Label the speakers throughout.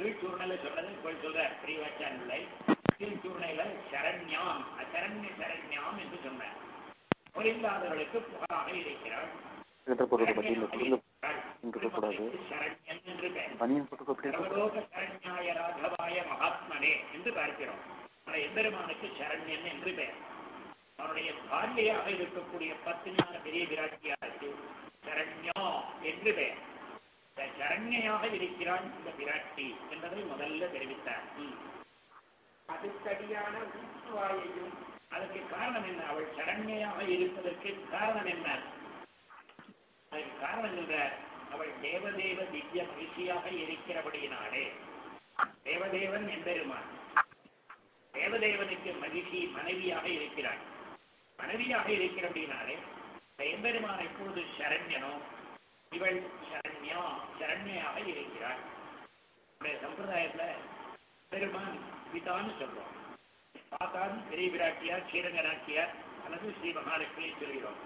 Speaker 1: கீழ்ச்சூர்ணையில சொல்றது போய் சொல்ற பிரிவாச்சான் பிள்ளை கீழ்ச்சூர்ணையில சரண்யாம் அசரண்ய சரண்யாம் என்று சொன்னார் புரிந்தாதவர்களுக்கு புகழாக இருக்கிறாள்
Speaker 2: கிட்ட போட்டு பட்டியல கொடுங்க
Speaker 1: இருக்கிறாள்.
Speaker 2: இங்க இருக்கக்கூடாது.
Speaker 1: சரண்யன் என்று பெயர்
Speaker 2: பனியன் போட்டு அப்படி
Speaker 1: சர்வலோக சரண்யாய ராகவாய மகாத்மனே என்று பார்க்கிறோம் அந்த எம்பெருமானுக்கு சரண்யன் என்று பெயர் அவனுடைய பால்யாக இருக்கக்கூடிய பத்தினியான பெரிய பிராட்டியாருக்கு சரண்யா என்று பெயர் இந்த சரண்யாக இருக்கிறான் இந்த பிராட்டி என்பதை முதல்ல தெரிவித்தார் ம்.
Speaker 3: அதுக்கடியான ஊற்றுவாயையும்
Speaker 1: அதற்கு காரணம் என்ன அவள் சரண்யாக இருப்பதற்கு காரணம் என்ன அதற்கு காரணம் என்ற அவள் தேவதேவ திவ்ய மகிழ்ச்சியாக இருக்கிறபடியினாலே தேவதேவன் எம்பெருமான் தேவதேவனுக்கு மகிழ்ச்சி மனைவியாக இருக்கிறாள் மனைவியாக இருக்கிறபடினாலே இந்த எம்பெருமான் எப்பொழுது சரண்யனோ இவள் சரண்யா சரண்யாக இருக்கிறாள் நம்முடைய சம்பிரதாயத்துல பெருமான் பிதான்னு சொல்றோம் மாதான் பெரிய பிராட்டியார் ஸ்ரீரங்கநாட்டியார் அல்லது ஸ்ரீ மகாலட்சுமியை சொல்கிறோம்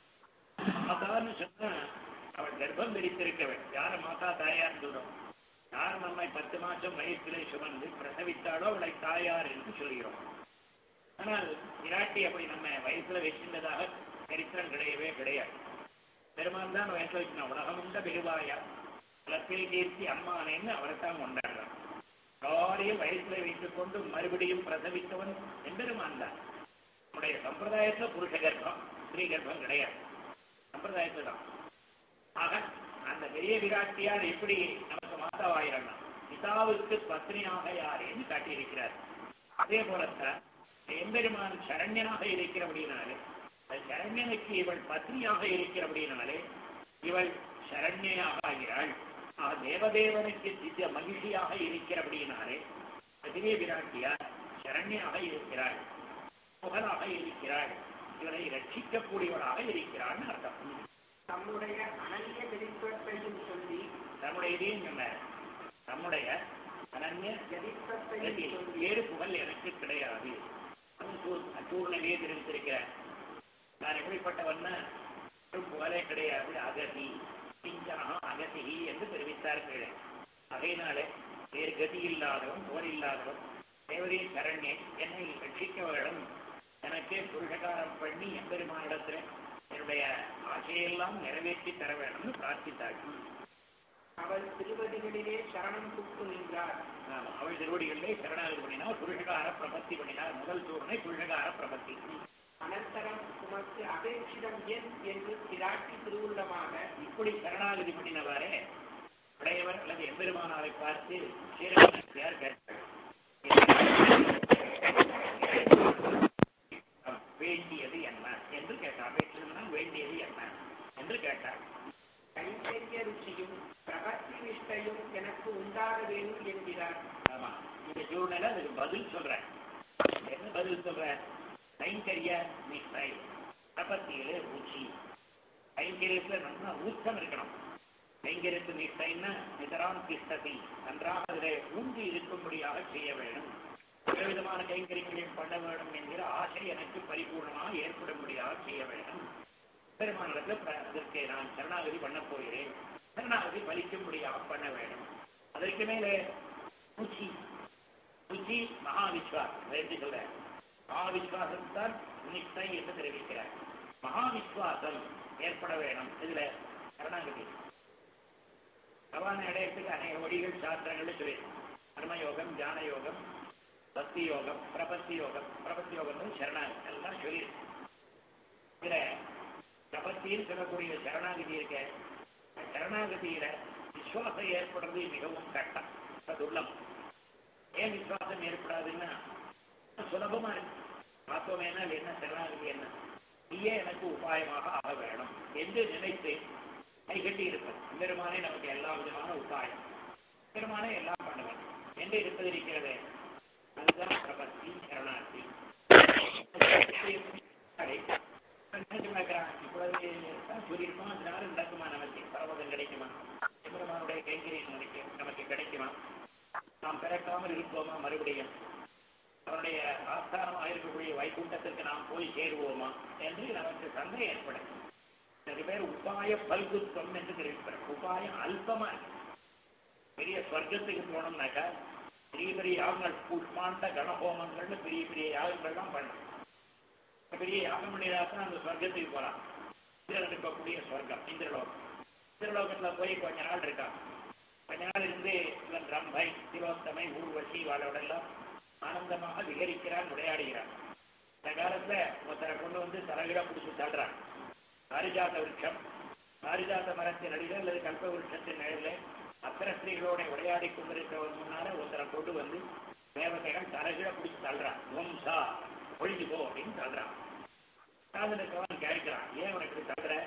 Speaker 1: மாதான்னு சொன்னா அவள் கர்ப்பம் தரித்திருக்கவள் யார மாதா தாயார் சொல்றோம் யார் நம்மை பத்து மாசம் வயசிலே சுமந்து பிரசவித்தாலோ அவளை தாயார் என்று சொல்கிறோம் ஆனால் பிராட்டி அப்படி நம்ம வயசுல வச்சிருந்ததாக சரித்திரம் கிடையவே கிடையாது பெருமான் தான் வயசுல வச்சுனா உலகம் உண்ட பெருவாயா குலத்தில் கீர்த்தி அம்மானேன்னு அவரை தான் கொண்டாடுறான் எல்லாரையும் வயசுல வைத்துக் கொண்டு மறுபடியும் பிரசவித்தவன் எம்பெருமான் தான் நம்முடைய சம்பிரதாயத்துல புருஷ கர்ப்பம் ஸ்திரீ கர்ப்பம் கிடையாது சம்பிரதாயத்துல தான் ஆக அந்த பெரிய விராட்டியார் எப்படி நமக்கு மாதாவாயிரம் பிதாவுக்கு பத்னியாக யார் என்று காட்டியிருக்கிறார் அதே போலத்தான் எம்பெருமான் சரண்யனாக இருக்கிறபடினாலே அந்த சரண்யனுக்கு இவள் பத்னியாக இருக்கிறபடினாலே இவள் சரண்யாக ஆகிறாள் ஆக தேவதேவனுக்கு திவ்ய மகிழ்ச்சியாக இருக்கிறபடினாலே பெரிய விராட்டியார் சரண்யாக இருக்கிறாள் புகழாக இருக்கிறாள் இவரை ரட்சிக்கக்கூடியவளாக இருக்கிறாள்னு அர்த்தம்
Speaker 3: தம்முடைய அனன்ய வெளிப்பத்தையும் சொல்லி
Speaker 1: நம்முடைய இதையும் சொன்னார் நம்முடைய அனன்ய
Speaker 3: வெளிப்பத்தையும்
Speaker 1: கதி,
Speaker 3: சொல்லி
Speaker 1: வேறு புகழ் எனக்கு கிடையாது சூழ்நிலையே தெரிவித்திருக்கிறார் நான் எப்படிப்பட்டவன்னா ஒரு புகழே கிடையாது அகதி கிஞ்சனா அகதி என்று தெரிவித்தார்கள் அதையினாலே வேறு கதி இல்லாதவன் புகழ் இல்லாதவன் தேவரே சரண்யே என்னை ரட்சிக்க வேணும் எனக்கு புருஷகாரம் பண்ணி எம்பெருமானிடத்தில் என்னுடைய ஆசையெல்லாம் நிறைவேற்றி தர வேணும்னு பிரார்த்தித்தார்கள்
Speaker 3: அவள் திருவடிகளிலே சரணம் புக்கு நின்றார்
Speaker 1: ஆமா, அவள் திருவடிகளிலே சரணாகதி பண்ணினார் புருஷகார பிரபத்தி பண்ணினார் முதல் சூரனை புருஷகார பிரபத்தி
Speaker 3: அனந்தரம் உமக்கு அபேட்சிதம் என் என்று திராட்டி திருவுள்ளமாக
Speaker 1: இப்படி சரணாகதி பண்ணினவாறே உடையவர் அல்லது எம்பெருமானாரை பார்த்து ஸ்ரீரங்கநாச்சியார் கேட்டார் வேண்டியது என்ன என்று கேட்டார் அபேட்சிதம்னா வேண்டியது என்ன என்று கேட்டார்
Speaker 3: கைங்கரிய ருச்சியும் பிரபத்தி நிஷ்டையும் எனக்கு உண்டாக வேணும் என்கிறார்
Speaker 1: ஆமா இந்த சூழ்நிலை அதுக்கு பதில் சொல்றேன் என்ன பதில் சொல்றேன் கைங்கரிய நிஷ்டை பிரபத்தியில ருச்சி கைங்கரியத்துல நல்லா ஊக்கம் இருக்கணும் கைங்கரியத்து நிஷ்டைன்னா நிதராம் கிஷ்டதி நன்றாக அதில் ஊன்றி இருக்கும்படியாக செய்ய வேண்டும் விதமான கைங்கரியங்களையும் பண்ண வேண்டும் என்கிற ஆசை எனக்கு பரிபூர்ணமாக ஏற்படும்படியாக செய்ய வேண்டும் பெருமானத்தில் அதற்கு நான் சரணாகதி பண்ண போகிறேன் சரணாகதி பலிக்கும்படியாக பண்ண வேண்டும் அதற்கு மேலே ருச்சி ருச்சி மகா விஸ்வாசம் என்று சொல்ற மகா விஸ்வாசம் தான் நிஷ்டை என்று தெரிவிக்கிறார் மகா விஸ்வாசம் ஏற்பட வேணும் இதுல சரணாகதி பகவான் அடையத்துக்கு அநேக வழிகள் சாஸ்திரங்கள் சொல்லி கர்மயோகம் ஞான யோகம் பக்தி யோகம் பிரபத்தி யோகம் பிரபத்தி யோகம் சரணாகதி எல்லாம் சொல்லி இதுல பிரபத்தின்னு சொல்லக்கூடிய சரணாகதி இருக்க அந்த சரணாகதியில விசுவாசம் ஏற்படுறது மிகவும் கஷ்டம் அதுள்ளம் ஏன் விசுவாசம் ஏற்படாதுன்னா சுலபமா இருக்கு பார்த்தோமேனால் என்ன சரணாகதி என்ன நீயே எனக்கு உபாயமாக ஆக வேணும் என்று நினைத்து கைகட்டி இருப்பது பெருமானே நமக்கு எல்லா விதமான உபாயம் பெருமானே எல்லாம் பண்ணுவன் என்று இருப்பது இருக்கிறது அதுதான் பிரபத்தி சரணாகதி இப்பொழுது தான் சொல்லியிருக்கோம் அதனால நடக்குமா நமக்கு பரவதம் கிடைக்குமா பெருமானுடைய கைங்கரியம் நமக்கு நமக்கு கிடைக்குமா நாம் பிறக்காமல் இருப்போமா மறுபடியும் அவருடைய ஆஸ்தானமாக இருக்கக்கூடிய வைகுண்டத்திற்கு நாம் போய் சேருவோமா என்று நமக்கு சந்தேகம் ஏற்படும் சில பேர் உபாய பல்குத்துவம் என்று தெரிவிப்பார் உபாயம் அல்பமா இருக்கு பெரிய ஸ்வர்க்கத்துக்கு போனோம்னாக்கா பெரிய பெரிய யாகங்கள் புஷ்மாண்ட கணஹோமங்கள்னு பெரிய பெரிய யாகங்கள்லாம் பண்ணணும் பெரிய யாகம் பண்ணிதான் அந்த ஸ்வர்க்கத்துக்கு போறான் இந்திரன் இருக்கக்கூடிய ஸ்வர்க்கம் இந்திரலோகம் இந்திரலோகத்துல போய் கொஞ்ச நாள் இருக்கான் கொஞ்ச நாள் இருந்து இவன் ரம்பை திரோத்தமை ஊர்வசி வாழோடெல்லாம் ஆனந்தமாக விகரிக்கிறான் விளையாடுகிறான் இந்த காலத்துல ஒருத்தரை கொண்டு வந்து தலைகீழா பிடிச்சி தள்ளுறான் பாரிஜாத விருட்சம் பாரிஜாத மரத்தின் அடியில் அல்லது கல்ப விருட்சத்தின் நிழலில் அத்தனை ஸ்திரீகளோட விளையாடி கொண்டிருக்கிறவர் முன்னால ஒருத்தரை கொண்டு வந்து தேவதைகள் தலைகீழ பிடிச்சி தள்ளுறான் ஓம்சா ஒழிஞ்சு போ அப்படின்னு தள்ளுறான் சாதனுக்கவன் கேட்கிறான் ஏன் உனக்கு இப்படி தள்ளுற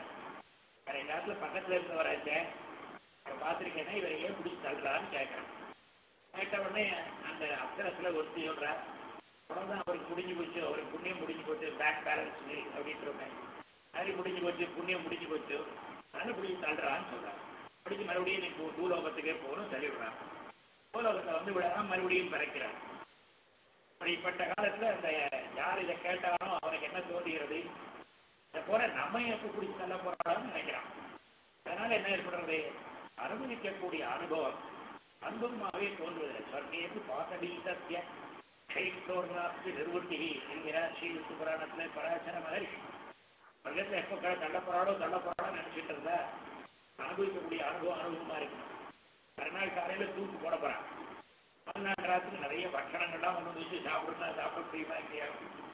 Speaker 1: வேற நேரத்துல பக்கத்துல இருந்து வராச்சே அவன் பார்த்துருக்கேன்னா இவரை ஏன் பிடிச்சி தள்ளுறான்னு கேட்கறான் கேட்ட உடனே அந்த அப்சரத்துல ஒருத்தி சொல்றா அவ்வளவுதான் அவருக்கு முடிஞ்சு போச்சு அவருக்கு புண்ணியம் முடிஞ்சு போச்சு பேக் பேலன்ஸ் அப்படின்றவங்க அது முடிஞ்சு போச்சு புண்ணியம் முடிஞ்சு போச்சு அதனால பிடிச்சி தள்ளுறான்னு சொல்றான் பிடிச்சி மறுபடியும் நீ பூ- பூலோகத்துக்கே போகணும் தள்ளி விடுறான் பூலோகத்தை வந்து விடாம மறுபடியும் பிறக்கிறான் அப்படிப்பட்ட காலத்துல அந்த யார் இதை கேட்டாலும் அவனுக்கு என்ன தோன்றுகிறது இதை போல நம்ம எப்ப பிடிச்சி தள்ள போறான்னு நினைக்கிறான் அதனால என்ன ஏற்படுறது அனுபவிக்கக்கூடிய அனுபவம் அன்புமாகவே தோன்றுவதில்லை சொர்க்கேது பாசபீசத்திய கைத்தோர்நாத்து நிர்வர்த்தி என்கிறார் ஸ்ரீவிஷ்ணு புராணத்துல பராசர மகரிஷி சொர்க்கத்துல எப்ப க- தள்ள போறாளோ தள்ள போறாளோ நினைச்சிட்டு இருந்தா அனுபவிக்கக்கூடிய அனுபவம் அனுபவமா இருக்கு மறுநாள் காலையில தூக்கு போட போறான் மறுநாள் ராத்திரி நிறைய பட்சணங்கள்லாம் ஒன்று வச்சு சாப்பிடுறா சாப்பிட முடியுமா இல்லையா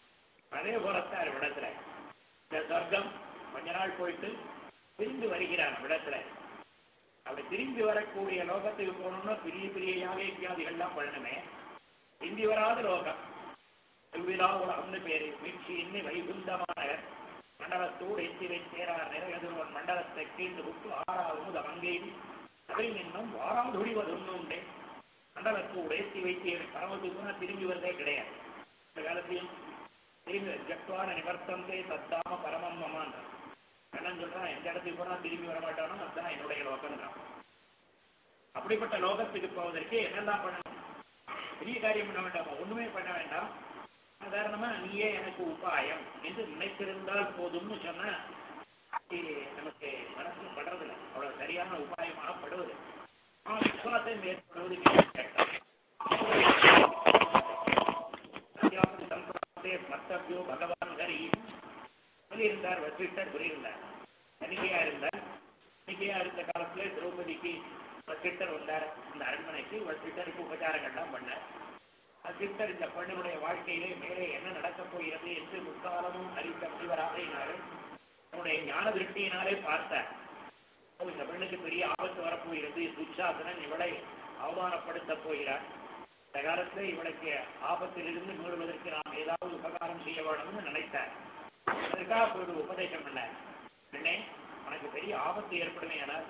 Speaker 1: அதே போலத்தான் விடத்துல இந்த சொர்க்கம் கொஞ்ச நாள் போயிட்டு திரும்பி வருகிறான் விடத்துல அப்படி திரும்பி வரக்கூடிய லோகத்துக்கு போகணும்னா பெரிய பெரிய யாகை வியாதிகள்லாம் பண்ணணுமே திரும்பி வராத லோகம் திருவிழா உலகம்னு பேரு மீட்சி இன்னி வைகுந்தமான மண்டலத்தோடு எத்தி வைத்தேரார் நிறையதுவன் மண்டலத்தை கீழ்ந்து விட்டு ஆறாவது அங்கேயும் அதை இன்னும் வாராதுழிவதும் உண்டே மண்டலத்தோடு ஏற்றி வைத்தேன் பரமத்துக்குனா திரும்பி வந்தே கிடையாது இந்த காலத்தையும் திரும்பி ஜக்வான நிவர்த்தந்தே தத்தாம பரமம் மமான் கண்ணன் சொல்றான் எந்த இடத்துக்கு போனா திரும்பி வர மாட்டானோ அதுதான் என்னுடைய லோகம் தான் அப்படிப்பட்ட லோகத்துக்கு போவதற்கு என்னெல்லாம் பண்ணணும் பெரிய காரியம் பண்ண வேண்டாம் ஒண்ணுமே பண்ண வேண்டாம் சாதாரணமா நீயே எனக்கு உபாயம் என்று நினைத்திருந்தால் போதும்னு சொன்னா இது நமக்கு மனசு படுறதில்லை அவ்வளவு சரியான உபாயமாக படுவது ஆனா விசுவாசம் ஏற்படுவது கேட்டால் அத்தியாவசிய சம்பிரதாயத்தை மத்தபியோ பகவான் ஹரி சொல்லியிருந்தார் வசிஷ்டர் சொல்லியிருந்தார் தனிகையா இருந்தார் தனிகையா இருந்த காலத்துல திரௌபதிக்கு வசிஷ்டர் வந்தார் அந்த அரண்மனைக்கு வசிஷ்டருக்கு உபச்சாரங்கள்லாம் பண்ணார் வசிஷ்டர் இந்த பெண்ணுடைய வாழ்க்கையிலே மேலே என்ன நடக்கப் போகிறது என்று முக்காலமும் அறிந்த முனிவராகினாலும் தன்னுடைய ஞான திருஷ்டியினாலே பார்த்தார் ஓ, இந்த பெண்ணுக்கு பெரிய ஆபத்து வரப்போகிறது துச்சாசனன் இவளை அவமானப்படுத்தப் போகிறார் இந்த காலத்துல இவளுக்கு ஆபத்திலிருந்து மீறுவதற்கு நாம் ஏதாவது உபகாரம் செய்ய வேணும்னு நினைத்தார் அதற்காக ஒரு உபதேசம் பண்ண பெண்ணே உனக்கு பெரிய ஆபத்து ஏற்படுமே ஆனால்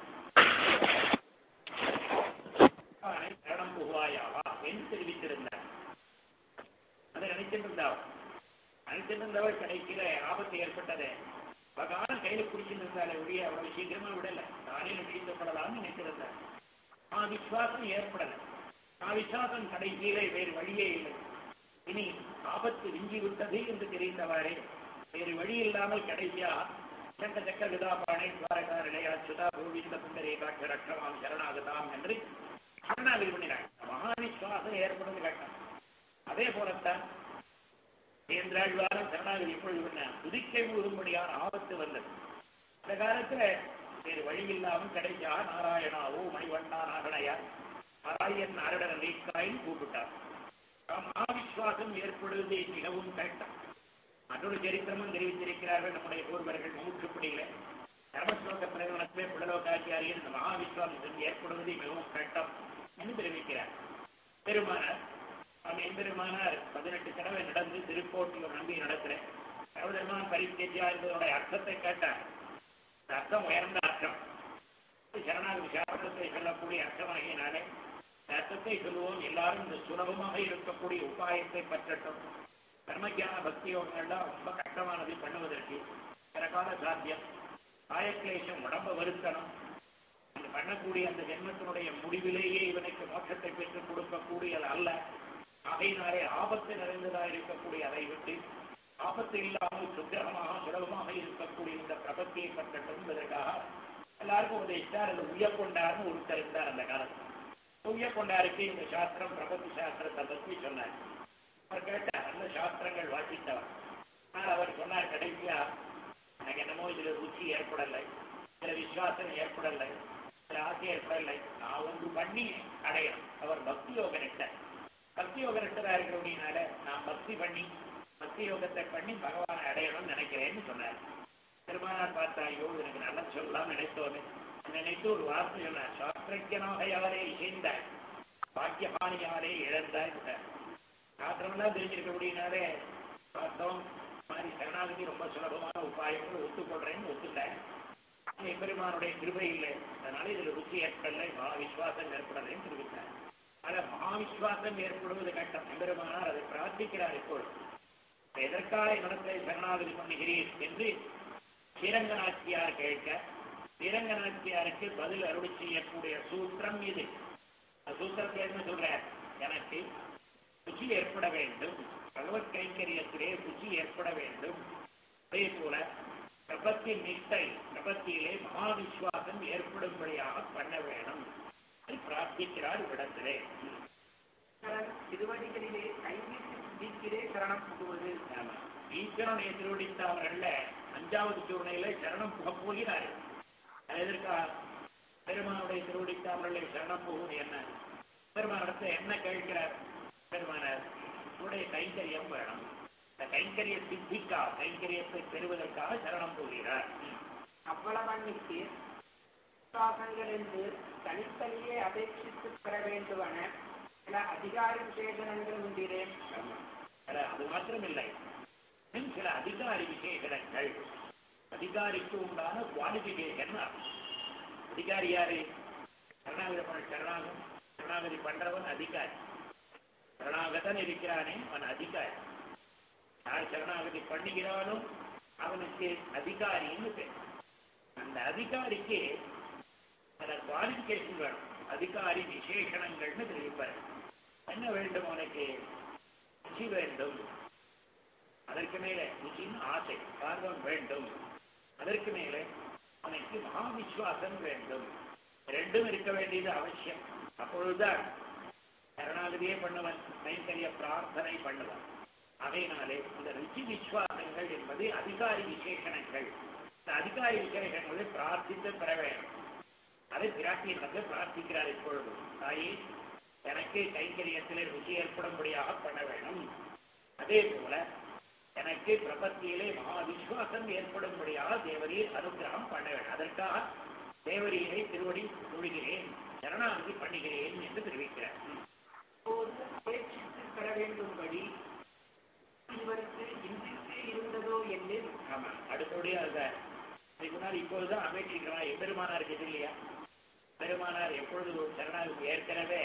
Speaker 1: சரணம் புகுவாயாவா என்று தெரிவித்திருந்தார் அதை நினைச்சிருந்தார் நினைச்சிருந்தவர் கடைசியில ஆபத்து ஏற்பட்டது பகவான் கையில பிடிச்சிருந்தாலே ஒழிய அவ்வளவு சீக்கிரமா விடல தானே ரட்சிக்கப்படலாம்னு நினைச்சிருந்தார் ஆ விசுவாசம் ஏற்படல ஆ விசுவாசம் கடைசியில வேறு வழியே இல்லை இனி ஆபத்து விஞ்சி விட்டது என்று தெரிந்தவாறே வேறு வழி இல்லாமல் கடைசியா சண்ட சக்கர விதாபாணை துவாரகா நிலையா சுதா கோவிந்த புண்டரேகாட்ச ரட்சமாம் சரணாகதாம் என்று சரணாகதி பண்ணினார் மகாவிஸ்வாசம் ஏற்படுவது கட்டம் அதே போலத்தான் சேந்திராழ்வாரும் சரணாகதி எப்பொழுது பண்ண துதிக்கை முழுகும்படியான ஆபத்து வந்தது இந்த காலத்துல வேறு வழி இல்லாமல் கடைசியா நாராயணாவோ மணிவண்ணா நாகனையா நாராயண் நாரடன நீக்காயின்னு கூப்பிட்டார் மகாவிஸ்வாசம் ஏற்படுவது மிகவும் கஷ்டம் மற்றொரு சரித்திரமும் தெரிவித்திருக்கிறார்கள் நம்முடைய பூர்வர்கள் மூச்சுப்படியில தர்மஸ்லோக பிரகடனத்திலே புடலோகாச்சாரியர் இந்த மகாவிஸ்வாசம் ஏற்படுவது மிகவும் கஷ்டம் என்று தெரிவிக்கிறார் பெருமானார் அவன் எம்பெருமானார் பதினெட்டு தடவை நடந்து திருக்கோட்டியூர் நம்பி நடக்கிறேன் சகோதரமான பரித்தேஜா என்பதனுடைய அர்த்தத்தை கேட்டார் இந்த அர்த்தம் உயர்ந்த அர்த்தம் சரணாகதி சாஸ்திரத்தை சொல்லக்கூடிய அர்த்தமாகினாலே இந்த அர்த்தத்தை சொல்லுவோம் எல்லாரும் இந்த சுலபமாக இருக்கக்கூடிய உபாயத்தை பற்றட்டும் கர்மஜான பக்தி யோகங்கள்லாம் ரொம்ப கஷ்டமானது பண்ணுவதற்கு பிறகால சாத்தியம் காயக்லேசம் உடம்ப வருத்தணும் இது பண்ணக்கூடிய அந்த ஜென்மத்தினுடைய முடிவிலேயே இவனுக்கு மோட்சத்தை பெற்றுக் கொடுக்கக்கூடியது அல்ல ஆகையினாலே ஆபத்து நிறைந்ததாக இருக்கக்கூடிய அதை விட்டு ஆபத்து இல்லாமல் சுக்கிரகமாக சுலபமாக இருக்கக்கூடிய இந்த பிரபத்தியை பற்றட்டும் என்பதற்காக எல்லாருக்கும் உதவிச்சார் அது உயர்கொண்டார்னு ஒருத்தர் இருந்தார் அந்த காலத்தில் தூய கொண்டாருக்கு இந்த சாஸ்திரம் பிரபத்தி சாஸ்திரத்தை பற்றி சொன்னார் அவர் கேட்டார் நல்ல சாஸ்திரங்கள் வாசித்தவர் ஆனால் அவர் சொன்னார் கடைசியா எனக்கு என்னமோ இதுல ருச்சி ஏற்படலை இதுல விசுவாசம் ஏற்படலை இதுல ஆசை ஏற்படலை நான் ஒன்று பண்ணி அடையணும் அவர் பக்தி யோக நிட்டர் பக்தி யோக நிட்டரா இருக்கிறபடினால நான் பக்தி பண்ணி பக்தி யோகத்தை பண்ணி பகவானை அடையணும்னு நினைக்கிறேன்னு சொன்னார் பெருமானார் பார்த்தா ஐயோ எனக்கு நல்லா சொல்லலாம் நினைத்தோன்னு நினைத்து ஒரு வார்த்தை சொன்னார் சாஸ்திரஜனாக யாரே இசைந்தார் பாக்கியபாணியாரே இழந்தார் சாஸ்திரம்லாம் தெரிஞ்சிருக்கபடினாலே பார்த்தோம் மாதிரி சரணாகதி ரொம்ப சுலபமான உபாயம் ஒத்துக்கொள்றேன்னு ஒத்துட்டேன் பெருமானுடைய கிருபை இல்லை அதனால இதுல ருச்சி ஏற்படலை மகா விசுவாசம் ஏற்படலைன்னு தெரிவித்தார் ஆனா மகா விசுவாசம் ஏற்படுவது கட்டம் எம்பெருமானார் அதை பிரார்த்திக்கிறார் இப்பொழுது எதற்காக இடத்தை சரணாகதி பண்ணுகிறீர் என்று ஸ்ரீரங்கநாச்சியார் கேட்க ஸ்ரீரங்கநாச்சியாருக்கு பதில் அருளி செய்யக்கூடிய சூத்திரம் இது அந்த சூத்திரத்தை என்ன சொல்றார் எனக்கு ருச்சி ஏற்பட வேண்டும் பகவத் கைங்கரியத்திலே ருச்சி ஏற்பட வேண்டும் அதே போல பிரபத்தி நிஷ்டை பிரபத்தியிலே மகா விசுவாசம் ஏற்படும்படியாக பண்ண வேணும் என்று பிரார்த்திக்கிறார் இவ்விடத்திலே
Speaker 3: சரண் திருவடிகளிலே கைவிட்டு சித்திக்கிறே சரணம் புகுவது
Speaker 1: ஆமா. ஈஸ்வரனை திருவடித்தாவர்கள்ல அஞ்சாவது சூழ்நிலையில சரணம் புக போகிறார்கள் அது எதற்கா பெருமானுடைய திருவடித்தாவர்களை சரணம் போவது என்ன பெருமானிடத்தை என்ன கேட்கிறார் பெருமானார் உடைய கைங்கரியம் வேணும் இந்த கைங்கரிய சித்திக்காக கைங்கரியத்தை பெறுவதற்காக சரணம் போகிறார்
Speaker 3: அவ்வளவன்னிக்கு விசுவாசங்கள் என்று தனித்தனியே அபேட்சித்து பெற வேண்டுவன சில அதிகாரி விசேஷனங்கள் உண்டிரே
Speaker 1: ஆமா. அட, அது மாத்திரமில்லை இன்னும் சில அதிகாரி விசேஷங்கள் அதிகாரிக்கு உண்டான குவாலிபிகேஷன் அதிகாரி யாரு சரணாகதி பண்ண சரணாகம் சரணாகதி பண்றவன் அதிகாரி சரணாகதன் இருக்கிறானே அவன் அதிகாரி யார் சரணாகதி பண்ணுகிறானோ அவனுக்கு அதிகாரின்னு பேர் அந்த அதிகாரிக்கு சில குவாலிபிகேஷன் வேணும் அதிகாரி விசேஷணங்கள்னு தெரிவிப்பார் என்ன வேண்டும் அவனுக்கு ருச்சி வேண்டும் அதற்கு மேலே ருச்சின்னு ஆசை ஆர்வம் வேண்டும் அதற்கு மேலே அவனுக்கு மகா விசுவாசம் வேண்டும் ரெண்டும் இருக்க வேண்டியது அவசியம் அப்பொழுதுதான் சரணாகதியே பண்ணுவன் கைங்கரிய பிரார்த்தனை பண்ணுவன் அதையினாலே இந்த ருச்சி விசுவாசங்கள் என்பது அதிகாரி விசேஷணங்கள் இந்த அதிகாரி விசேஷங்களை பிரார்த்தித்து பெற வேண்டும் அதை பிராட்டியை வந்து பிரார்த்திக்கிறார் இப்பொழுது தாயே எனக்கு கைங்கரியத்திலே ருச்சி ஏற்படும்படியாக பண்ண வேண்டும் அதே போல எனக்கு பிரபத்தியிலே மகா விசுவாசம் ஏற்படும்படியாக தேவரீர் அனுகிரகம் பண்ண வேண்டும் அதற்காக தேவரீரை திருவடி தொழுகிறேன் சரணாகதி பண்ணுகிறேன் என்று தெரிவிக்கிறார்
Speaker 3: இப்போது அபேட்சித்து பெற வேண்டும்படி இவருக்கு இன்றிற்றே இருந்ததோ என்னில்
Speaker 1: ஆமா அடுத்தபடியா சார் இதுக்கு முன்னாடி இப்பொழுதுதான் அபேட்சிக்கிறான் எம்பெருமானார் இருக்குது இல்லையா பெருமானார் எப்பொழுது ஒரு சரணாகதி ஏற்கனவே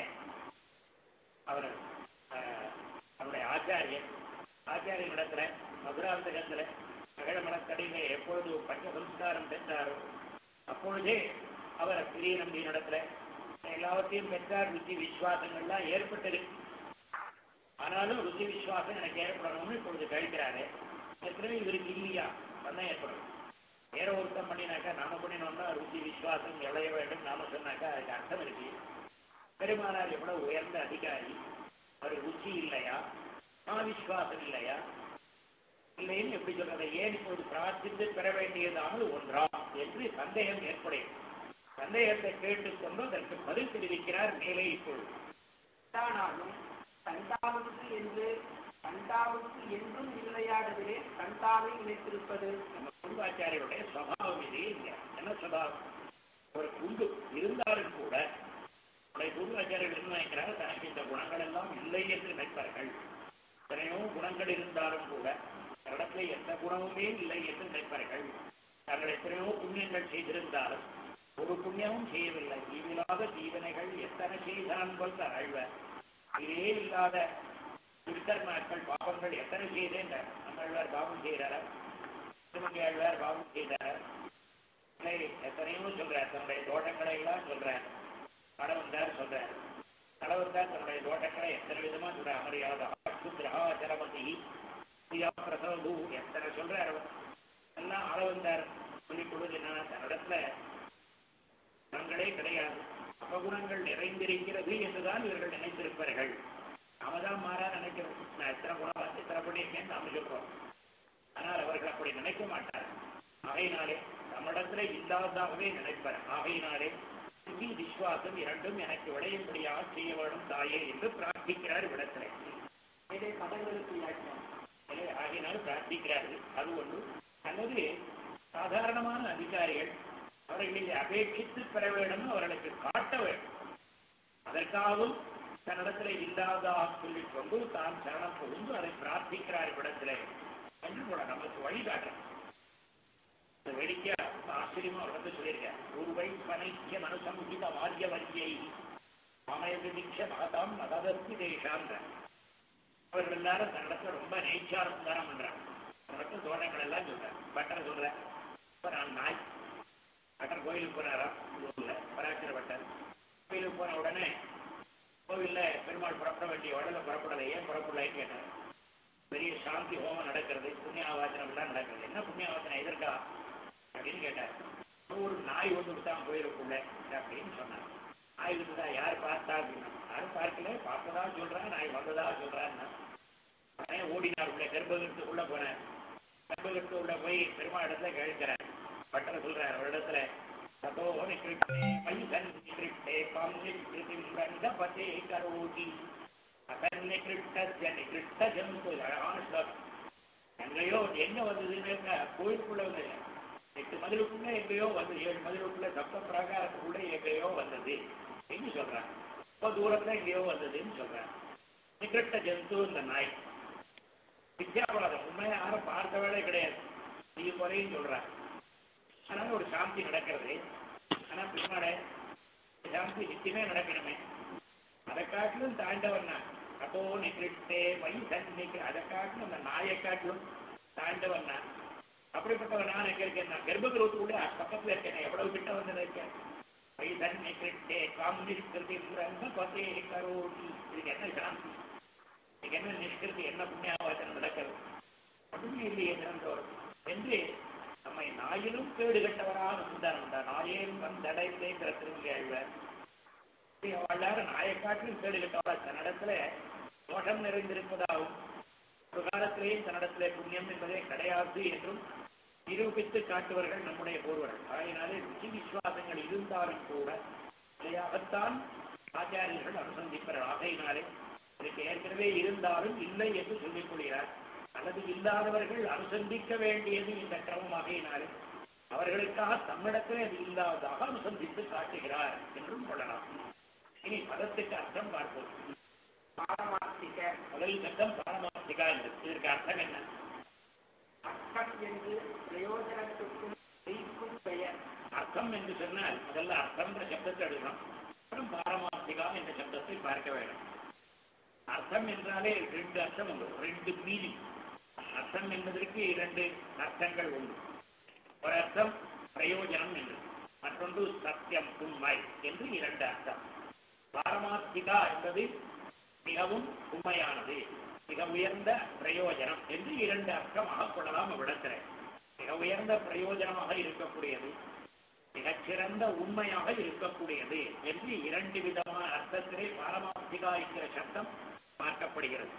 Speaker 1: அவர் ஆஹ், அவருடைய ஆச்சாரியன் ஆச்சாரியன் இடத்துல மதுராந்தகத்துல மகிழமலக்கடியிலே எப்பொழுது பஞ்சசம்ஸ்காரம் பெற்றாரோ அப்பொழுதே அவர் பெரிய நம்பியின் இடத்துல எல்லாவற்றையும் பெற்றார் ருச்சி விசுவாசங்கள்லாம் ஏற்பட்டிருக்கு ஆனாலும் ருச்சி விசுவாசம் எனக்கு ஏற்படணும்னு இப்பொழுது கழிக்கிறாரு ஏற்கனவே இவருக்கு இல்லையா தான் ஏற்படும் வேற ஒருத்தம் பண்ணினாக்கா நாம பண்ணினோம்னா ருச்சி விசுவாசம் எழைய வேண்டும் நாம சொன்னாக்கா அதுக்கு அர்த்தம் இருக்கு பெருமானார் எவ்வளவு உயர்ந்த அதிகாரி அவர் ருச்சி இல்லையா விசுவாசம் இல்லையா இல்லைன்னு எப்படி சொல்றதை ஏன் இப்போது பிரார்த்தித்து பெற வேண்டியதானது ஒன்றா என்று சந்தேகம் ஏற்படும் சந்தேகத்தை கேட்டுக்கொண்டு அதற்கு பதில் தெரிவிக்கிறார் மேலே இப்பொழுது
Speaker 3: தானாலும் தண்டாவுக்கு என்று தண்டாவுக்கு என்றும் இல்லையாததிலே தண்டாவை நினைத்திருப்பது
Speaker 1: நம்ம குருவாச்சாரியருடைய சுவாவம் இது இங்க என்ன சுபாவம் ஒரு குண்டு இருந்தாலும் கூட நம்முடைய குருவாச்சாரியர் என்ன நினைக்கிறார் தனக்கு இந்த குணங்கள் எல்லாம் இல்லை என்று நினைப்பார்கள் எத்தனையோ குணங்கள் இருந்தாலும் கூட இடத்துல எந்த குணமுமே இல்லை என்று நினைப்பார்கள் தாங்கள் எத்தனையோ புண்ணியங்கள் செய்திருந்தாலும் ஒரு புண்ணியமும் செய்யவில்லை ஈவில்லாத ஜீவனைகள் எத்தனை செய்தான் போல் அழ்வர் இதே இல்லாத திருக்கர்மாக்கள் பாவங்கள் எத்தனை செய்தேன் நம்மழ்வார் பாவம் செய்கிறாரா திருமங்கை ஆழ்வார் பாவம் செய்தார் இல்லை, எத்தனையோ சொல்றார் தன்னுடைய தோட்டங்களை எல்லாம் சொல்றார் கடவுந்தார் சொல்றார் கடவுந்தார் தன்னுடைய தோட்டங்களை எத்தனை விதமா சொல்றார் அமரியாத ஆட்சுத்ரா ஜலமதி பிரியா பிரசவபூ எத்தனை சொல்றார் அவர் எல்லாம் அளவந்தார் சொல்லிக் கொடுது என்னன்னா தன்னிடத்துல குணங்களே கிடையாது அவகுணங்கள் நிறைந்திருக்கிறது என்றுதான் இவர்கள் நினைத்திருப்பார்கள் நாம தான் மாறா நினைக்கிறோம் நான் எத்தனை குணம் எத்தனை பண்ணியிருக்கேன்னு நாம சொல்றோம் ஆனால் அவர்கள் அப்படி நினைக்க மாட்டார் ஆகையினாலே நம்மிடத்துல இல்லாததாகவே நினைப்பார் ஆகையினாலே புத்தி விஸ்வாசம் இரண்டும் எனக்கு விளையும்படியாக செய்ய வேண்டும் தாயே என்று பிரார்த்திக்கிறார் விடத்திலே
Speaker 3: மேலே பதங்களுக்கு வியாக்கியம்
Speaker 1: எனவே ஆகையினால் பிரார்த்திக்கிறார்கள் அது ஒன்று அல்லது சாதாரணமான அதிகாரிகள் அவர்களை அபேட்சித்து பெற வேண்டும் அவர்களுக்கு காட்ட வேண்டும் அதற்காகவும் தன்னிடத்திலே இல்லாததாக சொல்லிக் கொண்டு தான் சரணம் புகுந்து அதை பிரார்த்திக்கிறார் இடத்திலே என்று கூட நமக்கு வழிகாட்டுறோம் இந்த வேடிக்கையா ரொம்ப ஆச்சரியமா அவர் வந்து சொல்லியிருக்கார் பூர்வை பனைக்கிய மனுசம்ஹித வாரிய வரியை மமயது நிச்ச மகதாம் மததர்த்தி தேசான்ற அவர்கள் எல்லாரும் தன்னிடத்துல ரொம்ப நேச்சாரம் தானம் பண்றாங்க தன்னிடத்துல தோட்டங்கள் எல்லாம் சொல்றாங்க பட்டர் சொல்ற இப்ப நான் நாய் பட்டர் கோயிலுக்கு போனாரா ஊர்ல பராட்சர பட்டர் கோயிலுக்கு போன உடனே கோவில்ல பெருமாள் புறப்பட வேண்டிய உடனே புறப்படலை ஏன் புறப்படலைன்னு கேட்டார் பெரிய சாந்தி ஹோமம் நடக்கிறது புண்ணியாவாசனம் எல்லாம் நடக்கிறது என்ன புண்ணியாவாசனம் எதற்கா அப்படின்னு கேட்டார் ஒரு நாய் ஒன்று தான் கோயிலுக்குள்ள அப்படின்னு சொன்னார் நாய் விட்டுதா யார் பார்த்தா அப்படின்னா யாரும் பார்க்கல பார்த்ததா சொல்றான் நாய் வந்ததா சொல்றான்னா உடனே ஓடினார் உள்ள கர்ப்பகிரத்து உள்ள போனார் கர்ப்பகிரத்து உள்ள போய் பெருமாள் இடத்துல கேட்கிறார் பட்டரை சொல்றார் ஒரு இடத்துல ததோ நிகிருஷ்டே பைசன் நிகிருஷ்டே பம் நிகிருதிம் ரங்கபதே கரோதி அசன் நிகிருஷ்டஸ்ய நிகிருஷ்ட ஜந்து அழகான ஸ்லோகம் எங்கேயோ எங்க வந்ததுன்னு கோயிலுக்குள்ள வந்து எட்டு மதிலுக்குள்ள எங்கேயோ வந்து ஏழு மதிலுக்குள்ள சப்த பிரகாரத்துக்குள்ள எங்கேயோ வந்தது அப்படின்னு சொல்றாங்க இப்போ தூரத்துல எங்கேயோ வந்ததுன்னு சொல்றாங்க நிகிருஷ்ட ஜந்து இந்த நாய் வித்யாபராதம் உண்மையை யாரும் பார்த்த வேலை கிடையாது இது குறையும் சொல்றாங்க அதனால ஒரு சாந்தி நடக்கிறது ஆனா பின்னாடி சாந்தி நித்தியமே நடக்கணுமே அதை காட்டிலும் தாண்டவன் நான் அப்போ நிகிருஷ்டே மை சன்னிக்கு அதை காட்டிலும் அந்த நாயை காட்டிலும் தாண்டவன் நான் அப்படிப்பட்டவன் நான் எங்க இருக்கேன் நான் கர்ப்பகிரகத்துக்குள்ளே பக்கத்துல இருக்கேன் எவ்வளவு கிட்ட வந்து இருக்கேன் மை சன்னிகிருஷ்டே காம் நிஷ்கிருதி பத்தே கரோடி இதுக்கு என்ன சாந்தி இதுக்கு என்ன நிஷ்கிருதி என்ன புண்ணியாவாசனம் நடக்கிறது ஒன்றுமே இல்லையே நிரந்தோர் என்று நம்மை நாயிலும் கேடு கட்டவராக இருந்தார் அந்த நாயேன் வந்தடைந்தேங்கிற திருமங்கையாழ்வார் எல்லாரும் நாயை காட்டிலும் கேடு கட்டவரா தன்னிடத்துல தோஷம் நிறைந்திருப்பதாகவும் ஒரு காலத்திலேயே தன்னிடத்திலே புண்ணியம் என்பதே கிடையாது என்றும் நிரூபித்து காட்டுவர்கள் நம்முடைய பூர்வர்கள் ஆகையினாலே ருச்சி விசுவாசங்கள் இருந்தாலும் கூட இதையாகத்தான் ஆச்சாரியர்கள் அனுசந்திப்பர் ஆகையினாலே இதுக்கு ஏற்கனவே இருந்தாலும் இல்லை என்று சொல்லிக் கொள்கிறார் அல்லது இல்லாதவர்கள் அனுசந்திக்க வேண்டியது இந்த கிரமமாகையினாலே அவர்களுக்காக தம்மிடத்திலே அது இல்லாததாக அனுசந்தித்து காட்டுகிறார் என்றும் கொள்ளலாம் இனி பதத்துக்கு அர்த்தம் பார்ப்போம்
Speaker 3: பாரமார்த்திக
Speaker 1: முதல் சட்டம் பாரமார்த்திகா என்று இதற்கு அர்த்தம் என்ன
Speaker 3: அர்த்தம் என்று பிரயோஜனத்துக்கும் செய்க்கும் பெயர்
Speaker 1: அர்த்தம் என்று சொன்னால் முதல்ல அர்த்தம்ன்ற சப்தத்தை எடுக்கணும் அப்புறம் பாரமார்த்திகா என்ற சப்தத்தை பார்க்க வேண்டும் அர்த்தம் என்றாலே ரெண்டு அர்த்தம் உண்டு ரெண்டு மீனிங் அர்த்தம் என்பதற்கு இரண்டு அர்த்தங்கள் உண்டு ஒரு அர்த்தம் பிரயோஜனம் என்று மற்றொன்று சத்தியம் உண்மை என்று இரண்டு அர்த்தம் பாரமார்த்திகா என்பது மிகவும் உண்மையானது மிக உயர்ந்த பிரயோஜனம் என்று இரண்டு அர்த்தமாக கொள்ளலாம் அவ்விடத்தில் மிக உயர்ந்த பிரயோஜனமாக இருக்கக்கூடியது மிகச்சிறந்த உண்மையாக இருக்கக்கூடியது என்று இரண்டு விதமான அர்த்தத்திலே பாரமார்த்திகா என்கிற சட்டம் பார்க்கப்படுகிறது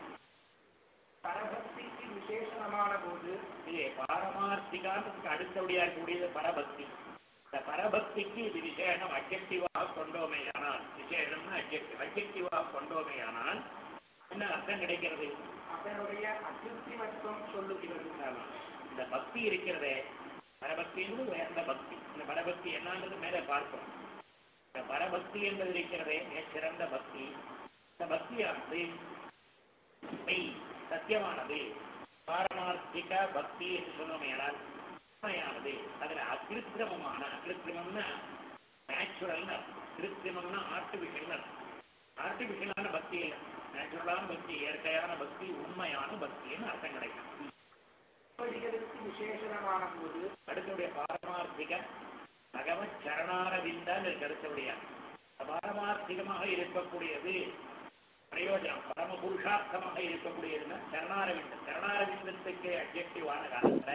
Speaker 3: பரபக்திக்கு விசேஷணமான போது
Speaker 1: இது பாரமார்த்திகான்றதுக்கு அடுத்தபடியாக இருக்கக்கூடியது பரபக்தி இந்த பரபக்திக்கு இது விசேஷம் அப்ஜெக்டிவாக கொண்டோமேயானால் விசேஷம்னா அப்ஜெக்டிவ் அப்ஜெக்டிவாக கொண்டோமேயானால் என்ன அர்த்தம் கிடைக்கிறது
Speaker 3: அதனுடைய அகிருத்திமத்துவம் சொல்லுகிறது
Speaker 1: ஆமா. இந்த பக்தி இருக்கிறதே பரபக்தி என்பது உயர்ந்த பக்தி இந்த பரபக்தி என்னன்றது மேலே பார்ப்போம் இந்த பரபக்தி என்பது இருக்கிறதே மிகச் சிறந்த பக்தி இந்த பக்தியானது மெய் சத்தியமானது பாரமார்த்திக பக்தி என்று சொன்னோமேனால் உண்மையானது அதுல அகிருத்திரமமான அகிருத்திரமம்னா நேச்சுரல்னு கிருத்திரமம்னா ஆர்டிபிஷியல் ஆர்டிபிஷியலான பக்தி இல்லை நேச்சுரலான பக்தி இயற்கையான பக்தி உண்மையான பக்தின்னு அர்த்தம் கிடைக்கும்
Speaker 3: இப்படிகளுக்கு விசேஷணமான போது
Speaker 1: அடுத்தபடிய பாரமார்த்திக பகவத் சரணாரவிந்தான் அடுத்தபடியா பாரமார்த்திகமாக இருக்கக்கூடியது பிரயோஜனம் பரம புருஷார்த்தமாக இருக்கக்கூடியதுன்னா சரணாரவிந்தம் சரணாரவிந்தத்துக்கு அப்ஜெக்டிவான காலத்துல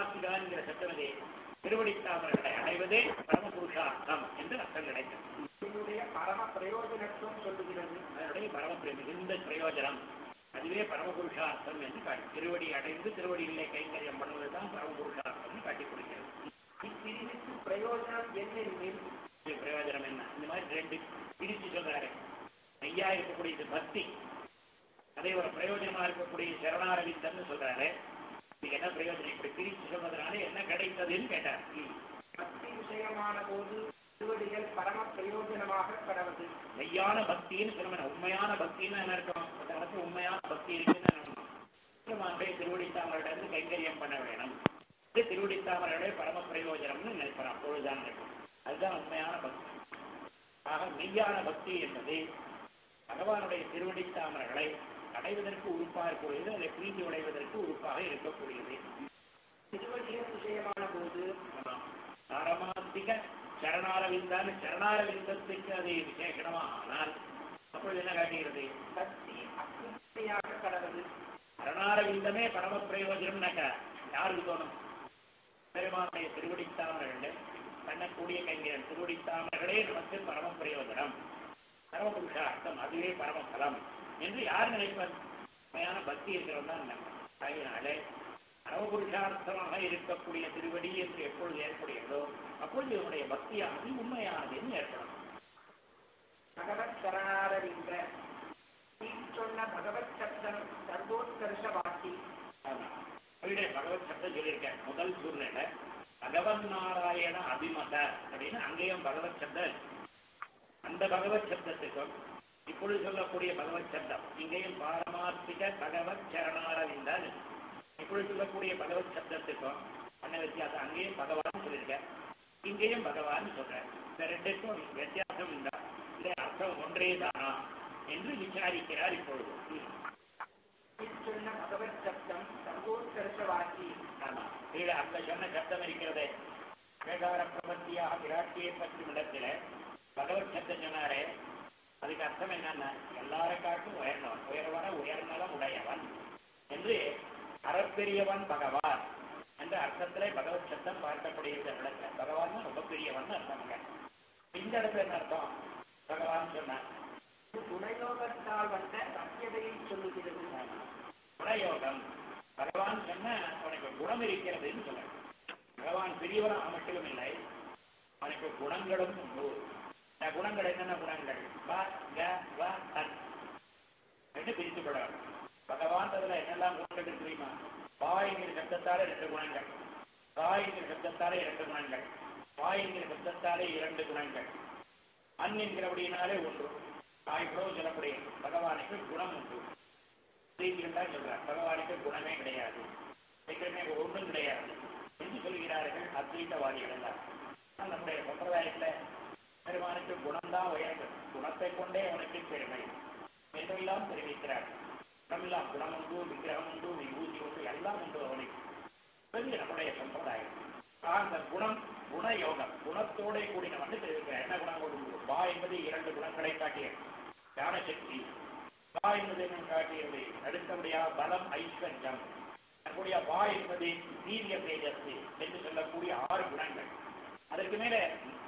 Speaker 1: பாரமார்த்திகாங்கிற சட்டமதே திருவடித்தாமர்களை அடைவதே பரம புருஷார்த்தம் என்று அர்த்தம் கிடைக்கும்
Speaker 3: அதனுடைய பரம பிரயோஜனத்துவம் சொல்லுகிறது
Speaker 1: அதனுடைய பரம மிகுந்த பிரயோஜனம் அதுவே பரமபுருஷார்த்தம் என்று காட்டி திருவடி அடைந்து திருவடியிலே கைங்கரியம் பண்ணுவதுதான் பரமபுருஷார்த்தம் காட்டி கொடுக்கிறது
Speaker 3: இப்பிரிவுக்கு பிரயோஜனம் என்னென்னில்
Speaker 1: இது பிரயோஜனம் என்ன இந்த மாதிரி ரெண்டு பிரிச்சு சொல்றாரு மெய்யா இருக்கக்கூடியது பக்தி அதே ஒரு பிரயோஜனமா இருக்கக்கூடிய சரணாரவிந்தம்னு சொல்றாரு இதுக்கு என்ன பிரயோஜனம் இப்படி பிரிச்சு சொல்றதுனால என்ன கிடைத்ததுன்னு கேட்டார் ம்.
Speaker 3: பக்தி விஷயமான போது திருவடிகள் பரம பிரயோஜனமாக கடவுது
Speaker 1: மெய்யான பக்தின்னு சொல்லணும் உண்மையான பக்தின்னு என்ன இருக்கும் அந்த இடத்துல உண்மையான பக்தி இருக்குன்னு நினைக்கணும் பெருமானுடைய திருவடித்தாமரிடம் கைங்கரியம் பண்ண வேணும் இது திருவடித்தாமருடைய பரம பிரயோஜனம்னு நினைக்கிறோம் அப்பொழுதுதான் இருக்கும் அதுதான் உண்மையான பக்தி ஆக மெய்யான பக்தி என்பது பகவானுடைய திருவடித்தாமர்களை அடைவதற்கு உறுப்பாக இருக்கக்கூடியது அதை பிரீதி உடைவதற்கு உறுப்பாக இருக்கக்கூடியது
Speaker 3: திருவடிகள் விஷயமான போது
Speaker 1: ஆமாம். பாரமாந்திக சரணாரவிந்தான்னு சரணாரவிந்தத்துக்கு அது விசேஷமா ஆனால் அப்பொழுது என்ன காட்டுகிறது
Speaker 3: பக்தி அக்குமையாக கடவுது
Speaker 1: சரணாரவிந்தமே பரம பிரயோஜனம்னாக்கா யாருக்கு தோணும் பெருமானுடைய திருவடித்தாமர்கள் பண்ணக்கூடிய கைங்கரன் திருவடித்தாமர்களே நமக்கு பரம பிரயோஜனம் பரமபுருஷார்த்தம் அதுவே பரமபலம் என்று யார் நினைப்பார் உண்மையான பக்தி இருக்கிறவன் தான் நினைப்பார். ஆகையினாலே பரமபுருஷார்த்தமாக இருக்கக்கூடிய திருவடி என்று எப்பொழுது ஏற்படுகிறதோ அப்பொழுது இவனுடைய பக்தியானது உண்மையானதுன்னு ஏற்படும்
Speaker 3: பகவத் சரணாரவிந்த நீ சொன்ன பகவத் சப்தம் சர்வோத்கர்ஷ வாக்கி
Speaker 1: ஆமா. அவருடைய பகவத் சப்தம் சொல்லியிருக்கேன் முதல் சூழ்நிலை பகவன் நாராயண அபிமத அப்படின்னு அங்கேயும் பகவத் சப்தம் இருக்கு. அந்த பகவத் சப்தத்துக்கும் இப்பொழுது சொல்லக்கூடிய பகவத் சப்தம் இங்கேயும் பாரமார்த்திக பகவத் சரணாரவிந்தால் இப்பொழுது சொல்லக்கூடிய பகவத் சப்தத்துக்கும் பண்ண வித்தியாசம் அங்கேயும் பகவான் சொல்லியிருக்கேன் இங்கேயும் பகவான் சொல்றேன் இந்த ரெண்டுக்கும் வித்தியாசம் உண்டா இல்லை அர்த்தம் ஒன்றே தானா என்று விசாரிக்கிறார் இப்பொழுது ம்.
Speaker 3: நீ சொன்ன பகவத் சப்தம் சர்வோத்கர்ஷ வாக்கி
Speaker 1: ஆமா கீழே அந்த சொன்ன சப்தம் இருக்கிறதே வேகார பிரபத்தியாக விராட்டியை பற்றும் இடத்துல பகவத் சப்தம் சொன்னாரே அதுக்கு அர்த்தம் என்னன்னா எல்லாரை காட்டும் உயர்ந்தவன் உயர்வன உயர்நலம் உடையவன் என்று அறப்பெரியவன் பகவான் என்ற அர்த்தத்திலே பகவத் சப்தம் பார்க்கப்படுகிறது இந்த இடத்துல பகவான் ரொம்ப பெரியவன் அர்த்தம் இந்த இடத்துல என்ன அர்த்தம் பகவான் சொன்னார்
Speaker 3: இது குணயோகத்தால் வந்த சத்தியதையை சொல்லுகிறது
Speaker 1: குணயோகம் பகவான் சொன்ன அவனுக்கு குணம் இருக்கிறதுன்னு சொல்றார் பகவான் பெரியவனாக மட்டும் இல்லை அவனுக்கு குணங்களும் உண்டு இந்த குணங்கள் என்னென்ன குணங்கள் வ க வ தன் ரெண்டு பிரித்து கொள்ளலாம் பகவான் அதுல என்னெல்லாம் குணங்கள் இருக்கு தெரியுமா வா என்கிற சப்தத்தாலே ரெண்டு குணங்கள் கா என்கிற சப்தத்தாலே இரண்டு குணங்கள் வா என்கிற சப்தத்தாலே இரண்டு குணங்கள் அன் என்கிறபடியினாலே ஒன்று ஆய்வோ சொல்லக்கூடிய பகவானுக்கு குணம் உண்டு ஸ்ரீகிரம் தான் சொல்றார் பகவானுக்கு குணமே கிடையாது சீக்கிரமே ஒன்றும் கிடையாது என்று சொல்கிறார்கள் அத்வைத்தவாதிகள் எல்லாம் ஆனால் நம்முடைய சம்பிரதாயத்தில் பெருமானுக்கு குணம்தான் உயர்ந்தது குணத்தை கொண்டே அவனுக்கு பெருமை என்றெல்லாம் தெரிவிக்கிறார் குணமெல்லாம் குணம் உண்டு விக்கிரகம் உண்டு விபூதி உண்டு எல்லாம் உண்டு அவனுக்கு இது நம்முடைய சம்பிரதாயம் ஆக அந்த குணம் குணயோகம் குணத்தோட கூடினவன் தெரிவிக்கிறார் என்ன குணம் உண்டு வா என்பது இரண்டு குணங்களை காட்டிய ஞானசக்தி வா என்பது என்ன காட்டியது அடுத்தபடியாக பலம் ஐஸ்வர்யம் நம்முடைய வா என்பது வீரிய தேஜஸ் என்று சொல்லக்கூடிய ஆறு குணங்கள் அதற்கு மேலே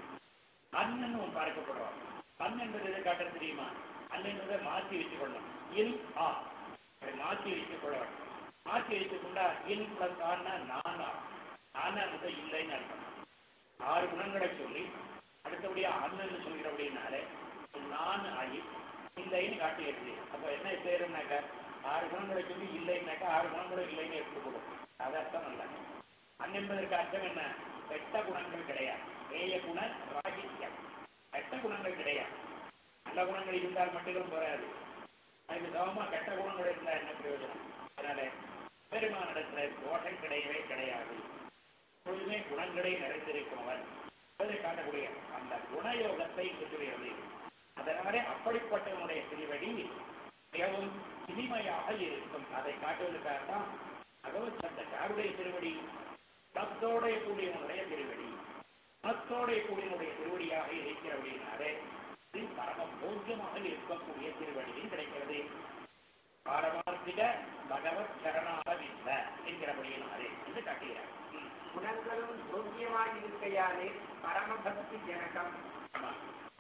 Speaker 1: அன்னு பார்க்கப்படுறோம் அன் என்பது எதை காட்டுறது தெரியுமா அன் என்பதை மாற்றி வச்சுக் கொள்ளணும் இல் ஆ அதை மாற்றி வைத்துக் கொள்ள வேண்டும் மாற்றி வைத்துக் கொண்டா இல் பிளஸ் ஆனா நானா நானா என்பது இல்லைன்னு அர்த்தம் ஆறு குணங்களை சொல்லி அடுத்தபடியா அண்ணன் சொல்கிறபடினாலே நான் ஆகி இல்லைன்னு காட்டுகிறது அப்ப என்ன சேரும்னாக்கா ஆறு குணங்களை சொல்லி இல்லைன்னாக்கா ஆறு குணங்களும் இல்லைன்னு எடுத்துக்கொள்ளும் அது அர்த்தம் அல்ல அன் என்பதற்கு அர்த்தம் என்ன கெட்ட குணங்கள் கிடையாது ஏய குண ராகித்யம் கெட்ட குணங்கள் கிடையாது நல்ல குணங்கள் இருந்தால் மட்டும் போராது அதுக்கு சமமா கெட்ட குணங்கள் இருந்தால் என்ன பிரயோஜனம் அதனால பெருமானிடத்துல தோஷம் கிடையவே கிடையாது எப்பொழுதுமே குணங்களை நிறைந்திருக்கிறவன் அதை காட்டக்கூடிய அந்த குணயோகத்தை சொல்லுகிறது அதனாலே அப்படிப்பட்டவனுடைய திருவடி மிகவும் இனிமையாக இருக்கும் அதை காட்டுவதற்காக தான் பகவத் சந்த யாருடைய திருவடி தத்தோட கூடியவனுடைய திருவடி மனத்தோட கூடியவனுடைய திருவடியாக இருக்கிற அப்படின்னாலே இது பரம போக்கியமாக இருக்கக்கூடிய திருவடியும் கிடைக்கிறது பாரமார்த்திக பகவத் சரணாரவிந்த என்கிறபடியினாலே என்று காட்டுகிறார் ம்.
Speaker 3: குணங்களும் போக்கியமாயிருக்கையாலே பரமபக்தி ஜனகம்
Speaker 1: ஆமா.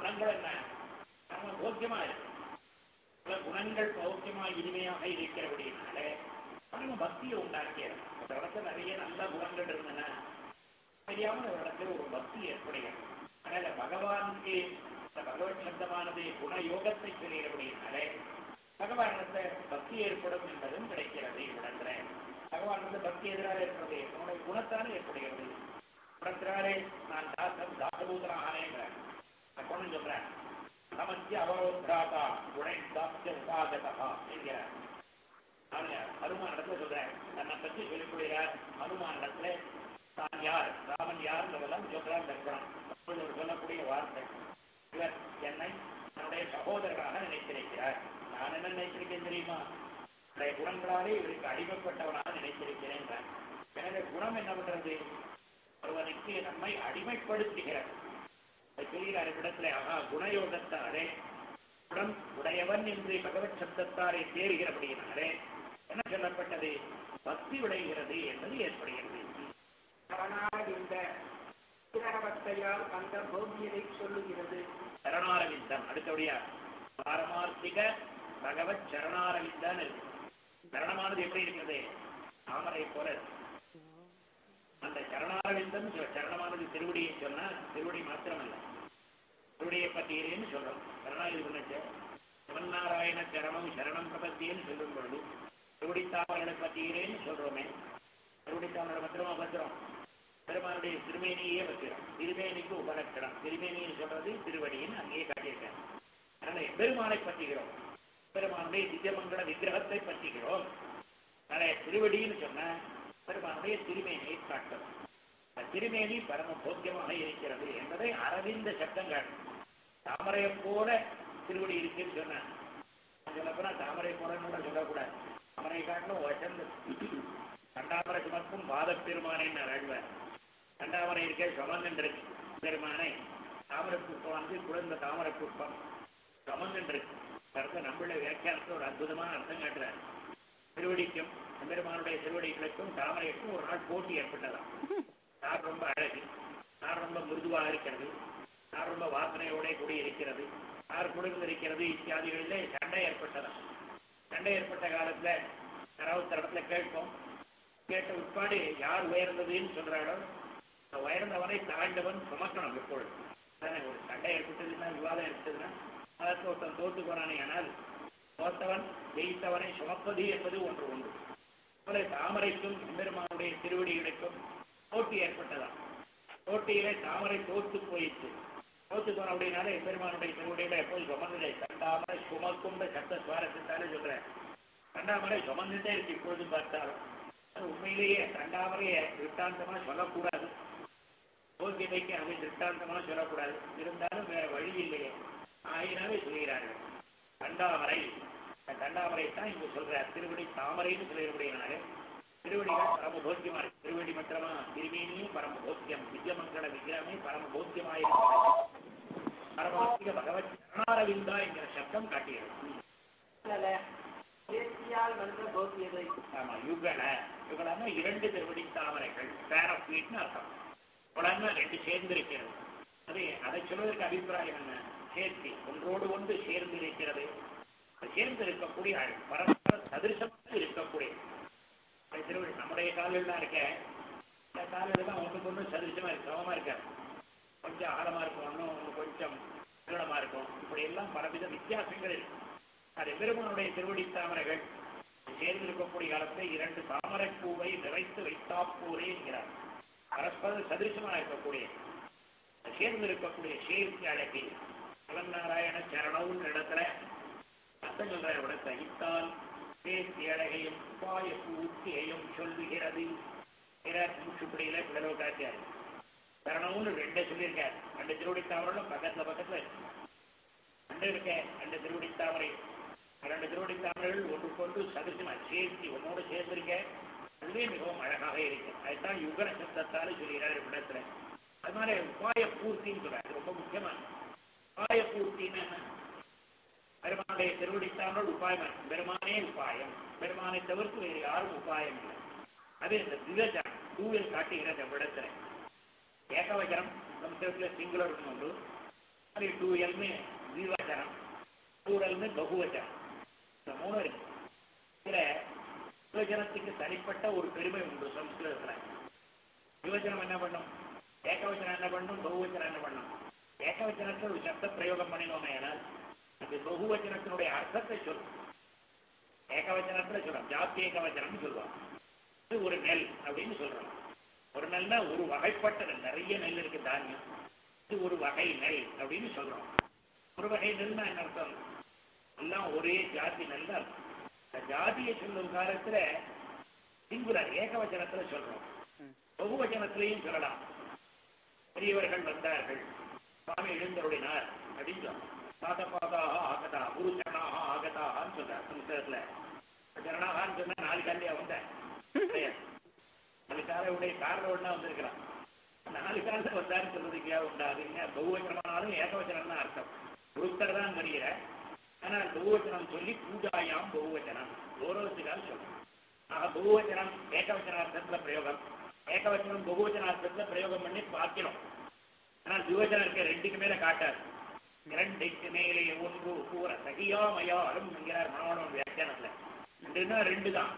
Speaker 1: குணங்கள் என்ன நம்ம போக்கியமா இருக்கு சில குணங்கள் பௌக்கியமா இனிமையாக இருக்கிறபடினாலே நம்ம பக்தியை உண்டாக்கியது ஒரு இடத்துல நிறைய நல்ல குணங்கள் இருந்தன தெரியாமல் ஒரு இடத்துல ஒரு பக்தி ஏற்படுகிறது அதனால பகவானுக்கு இந்த பகவத் சப்தமானது குணயோகத்தை சொல்கிறபடினாலே பகவானிடத்துல பக்தி ஏற்படும் என்பதும் கிடைக்கிறது இவ்விடத்துல பகவானிடத்துல பக்தி எதிராக இருக்கிறது உன்னுடைய குணத்தானே ஏற்படுகிறது குணத்தினாலே நான் தாசம் தாசபூதனாகிறேன் குணம் சொல்றேன் சமத்திய அவரோத்ராதா குணை தாசிய உபாகதா என்கிறார் அவன் ஹனுமான் இடத்துல சொல்றேன் தன்னை பற்றி சொல்லிக்கொள்கிறார் ஹனுமான் இடத்துல தான் யார் ராமன் யார்ன்றதெல்லாம் சொல்றார் தர்ப்பணம் அப்பொழுது அவர் சொல்லக்கூடிய வார்த்தை இவர் என்னை தன்னுடைய சகோதரராக நினைத்திருக்கிறார் நான் என்ன நினைத்திருக்கேன் தெரியுமா என்னுடைய குணங்களாலே இவருக்கு அடிமைப்பட்டவனாக நினைத்திருக்கிறேன் எனவே குணம் என்ன பண்றது ஒருவனுக்கு நம்மை அடிமைப்படுத்துகிறது சொல்கிறார் இடத்துல ஆகா குணயோகத்தாரே குணம் உடையவன் என்று பகவத் சப்தத்தாரை தேறுகிறபடியினாலே என்ன சொல்லப்பட்டது பக்தி விளைகிறது என்பது ஏற்படுகிறது
Speaker 3: சரணாரவிந்த திரகவத்தையால் அந்த போகியதை சொல்லுகிறது
Speaker 1: சரணாரவிந்தம் அடுத்தபடியா பாரமார்த்திக பகவத் சரணாரவிந்தான் இருக்கு சரணமானது எப்படி இருக்கிறது தாமரை போல இருக்கு. அந்த சரணாரவிந்தம் சொ- சரணமானது திருவடியை சொன்னா திருவடி மாத்திரமல்ல திருவடியை பற்றியேன்னு சொல்றோம் சரணாகி சொன்னச்சு சிவநாராயண சரணம் சரணம் பிரபத்தியன்னு சொல்லும் பொழுது திருவடித்தாமர்களை பற்றியேன்னு சொல்றோமே திருவடித்தாமரை பத்திரமா பத்திரம் பெருமானுடைய திருமேனியே பத்திரம் திருமேனிக்கு உபலட்சணம் திருமேனின்னு சொல்றது திருவடின்னு அங்கேயே காட்டியிருக்கேன் அதனால பெருமானை பற்றிக்கிறோம் பெருமானுடைய திவ்யமங்கல விக்கிரகத்தை பற்றிக்கிறோம் அதனால திருவடின்னு சொன்ன பெருமானுடைய திருமேனியை காட்டும் அந்த திருமேனி பரம போக்கியமாக இருக்கிறது என்பதை அரவிந்த சப்தம் காட்டும் தாமரையை போல திருவடி இருக்குன்னு சொன்னேன் சொல்லப்போனா தாமரை போலன்னு கூட சொல்லக்கூடாது தாமரை காட்டிலும் வசந்து கண்டாமரை சுமக்கும் பாதப் பெருமானேன்னு அழகுவார் கண்டாமரை இருக்க சுமந்துருக்கு பெருமானை தாமரை புஷ்பம் வந்து குழந்த தாமரை புஷ்பம் சுமந்துருக்கு கருத்து நம்மளுடைய வியாக்கியானத்தில் ஒரு அற்புதமான அர்த்தம் காட்டுறார் திருவடிக்கும் பெருமானுடைய திருவடிகளுக்கும் தாமரைக்கும் ஒரு நாள் போட்டி ஏற்பட்டதாம் யார் ரொம்ப அழகு யார் ரொம்ப மிருதுவாக இருக்கிறது யார் ரொம்ப வாசனையோட கூடி இருக்கிறது யார் குடும்பம் இருக்கிறது இத்தியாதிகளிலே சண்டை ஏற்பட்டதாம் சண்டை ஏற்பட்ட காலத்துல யாராவது தரத்துல கேட்போம் கேட்ட உட்பாடு யார் உயர்ந்ததுன்னு சொல்றாளோ அந்த உயர்ந்தவனை தாழ்ந்தவன் சுமக்கணும் எப்பொழுது தானே ஒரு சண்டை ஏற்பட்டதுன்னா விவாதம் ஏற்பட்டதுன்னா அதற்கு ஒருத்தன் தோத்து போனானே ஆனால் தோத்தவன் ஜெயித்தவனை சுமப்பது என்பது ஒன்று உண்டு போல தாமரைக்கும் எம்பெருமானுடைய திருவடிகளுக்கும் போட்டி ஏற்பட்டதாம் போட்டியிலே தாமரை தோத்து போயிற்று தோத்து போன அப்படின்னாலே எம்பெருமானுடைய திருவடியில எப்போது சுமந்ததை கண்டாமரை சுமக்கும் சத்த சுவாரஸ்யத்தாலே சொல்றேன் கண்டாமரை சுமந்துட்டே இருக்கு இப்பொழுது பார்த்தாலும் அது உண்மையிலேயே கண்டாமரையை விட்டாந்தமா சொல்லக்கூடாது போக்கியதைக்கு அவை திருஷ்டாந்தமா சொல்லக்கூடாது இருந்தாலும் வேற வழி இல்லையே ஆயினாவே சொல்கிறார்கள் கண்டாமரை அந்த கண்டாமரை தான் இங்க சொல்றார் திருவடி தாமரைன்னு சொல்லிருப்படினாலே திருவடிகள் பரம போக்கியமா இருக்கு திருவடி மத்திரமா திருமேனியும் பரம போக்கியம் வித்யமங்கல விக்கிரமே பரம போக்கியமாயிருக்கிறது பரமாத்மிக பகவத் சரணாரவிந்தா என்கிற சப்தம் காட்டுகிறது
Speaker 3: தேசியால் வந்த போகியதை
Speaker 1: ஆமா யுகல யுகலன்னா இரண்டு திருவடி தாமரைகள் பேர் ஆஃப் ஃபீட்னு அர்த்தம் உடனே ரெண்டு சேர்ந்து இருக்கிறது அது அதை சொல்வதற்கு அபிப்பிராயம் என்ன சேர்த்தி ஒன்றோடு ஒன்று சேர்ந்து இருக்கிறது அது சேர்ந்து இருக்கக்கூடிய அழகு. பரஸ்பர சதிருஷமாக இருக்கக்கூடிய அது திருவடி நம்முடைய கால்கள்லாம் இருக்க இந்த கால்கள் தான் ஒன்றுக்கு ஒன்று சதிருஷமா இருக்கு சமமா இருக்காது கொஞ்சம் ஆழமா இருக்கும் ஒன்றும் ஒன்று கொஞ்சம் நீளமா இருக்கும் இப்படி எல்லாம் பலவித வித்தியாசங்கள் இருக்கு அது பெருமனுடைய திருவடி தாமரைகள் சேர்ந்து இருக்கக்கூடிய காலத்தில் இரண்டு தாமரை பூவை நிறைத்து வைத்தாப்பூரே என்கிறார் பரஸ்பர சதிருஷமாக இருக்கக்கூடிய சேர்ந்து இருக்கக்கூடிய சேர்த்தி அழகி சிவநாராயண சரணவுன்ற இடத்துல அர்த்தம் சொல்ற இடத்தை இத்தால் சேர்த்தி அழகையும் உபாய பூர்த்தியையும் சொல்லுகிறது முற்றுப்படியில பிள்ளை காட்டியார் சரணவுன்னு ரெண்டே சொல்லியிருக்கார் ரெண்டு திருவடி தாமரைகளும் பக்கத்துல பக்கத்துல இருக்கு. ரெண்டு இருக்க ரெண்டு திருவடி தாமரை ரெண்டு திருவடி தாமரைகள் ஒன்றுக்கொண்டு சதிசமா சேர்த்தி ஒன்னோடு சேர்ந்திருக்க அதுவே மிகவும் அழகாக இருக்கு அதுதான் யுகர சப்தத்தால சொல்கிறார் இடத்துல அது மாதிரி உபாய பூர்த்தின்னு சொல்றாரு அது ரொம்ப முக்கியமான உபாய பூர்த்தின்னு என்ன பெருமானுடைய திருவடித்தாமல் உபாயம் இருக்கு. பெருமானே உபாயம் பெருமானை தவிர்த்து வேறு யாரும் உபாயம் இல்லை அது இந்த திவஜம் தூவில் காட்டுகிறது இடத்துல ஏகவச்சனம் சம்ஸ்கிருதத்தில் சிங்குலர் உண்டு அது டூ எல்னு விவச்சனம் டூரல்னு பகுவச்சனம் இந்த மூணு இருக்கு இதுல விவச்சனத்துக்கு தனிப்பட்ட ஒரு பெருமை உண்டு சம்ஸ்கிருதத்துல விவச்சனம் என்ன பண்ணும் ஏகவச்சனம் என்ன பண்ணும் பகுவச்சனம் என்ன பண்ணும் ஏகவச்சனத்துல ஒரு சப்த பிரயோகம் பண்ணினோமே ஆனால் அது பகுவச்சனத்தினுடைய அர்த்தத்தை சொல்லும் ஏகவச்சனத்துல சொல்றோம் ஜாத்தி ஏகவச்சனம்னு சொல்லுவாங்க இது ஒரு நெல் அப்படின்னு சொல்றோம் ஒரு நெல்னா ஒரு வகைப்பட்ட நெல் நிறைய நெல் இருக்கு தானியம் இது ஒரு வகை நெல் அப்படின்னு சொல்றோம் ஒரு வகை நெல்னா என்ன அர்த்தம் எல்லாம் ஒரே ஜாதி நெல் தான் இருக்கும். இந்த ஜாதியை சொல்லும் காலத்துல சிங்குலர் ஏகவச்சனத்துல சொல்றோம் பகுவச்சனத்திலையும் சொல்லலாம் பெரியவர்கள் வந்தார்கள் சுவாமி எழுந்தருளினார் அப்படின்னு சொல்றோம் பாதபாதாக ஆகதா குரு சரணாக ஆகதான்னு சொல்றார் சம்ஸ்கிருதத்துல சரணாகான்னு சொன்னா நாலு காலையா வந்தேன் கிடையாது. நாலு காலையுடைய காரில் ஒண்ணா வந்திருக்கிறான் நாலு காலில் வந்தாருன்னு சொல்றதுக்கு ஏன் உண்டாதுங்க பகுவச்சனமானாலும் ஏகவச்சனம் தான் அர்த்தம் ஒருத்தர் தான் வருகிற ஆனால் பகுவச்சனம் சொல்லி பூஜாயாம் பகுவச்சனம் கௌரவத்துக்காக சொல்றோம் ஆக பகுவச்சனம் ஏகவச்சன அர்த்தத்துல பிரயோகம் ஏகவச்சனம் பகுவச்சன அர்த்தத்துல பிரயோகம் பண்ணி பார்க்கிறோம் ஆனால் துவச்சனம் இருக்க ரெண்டுக்கு மேல காட்டாது இரண்டுக்கு மேலே ஒன்று கூற சகியாமயாலும் என்கிறார் மனோணம் வியாக்கியானத்துல ரெண்டுன்னா ரெண்டு தான்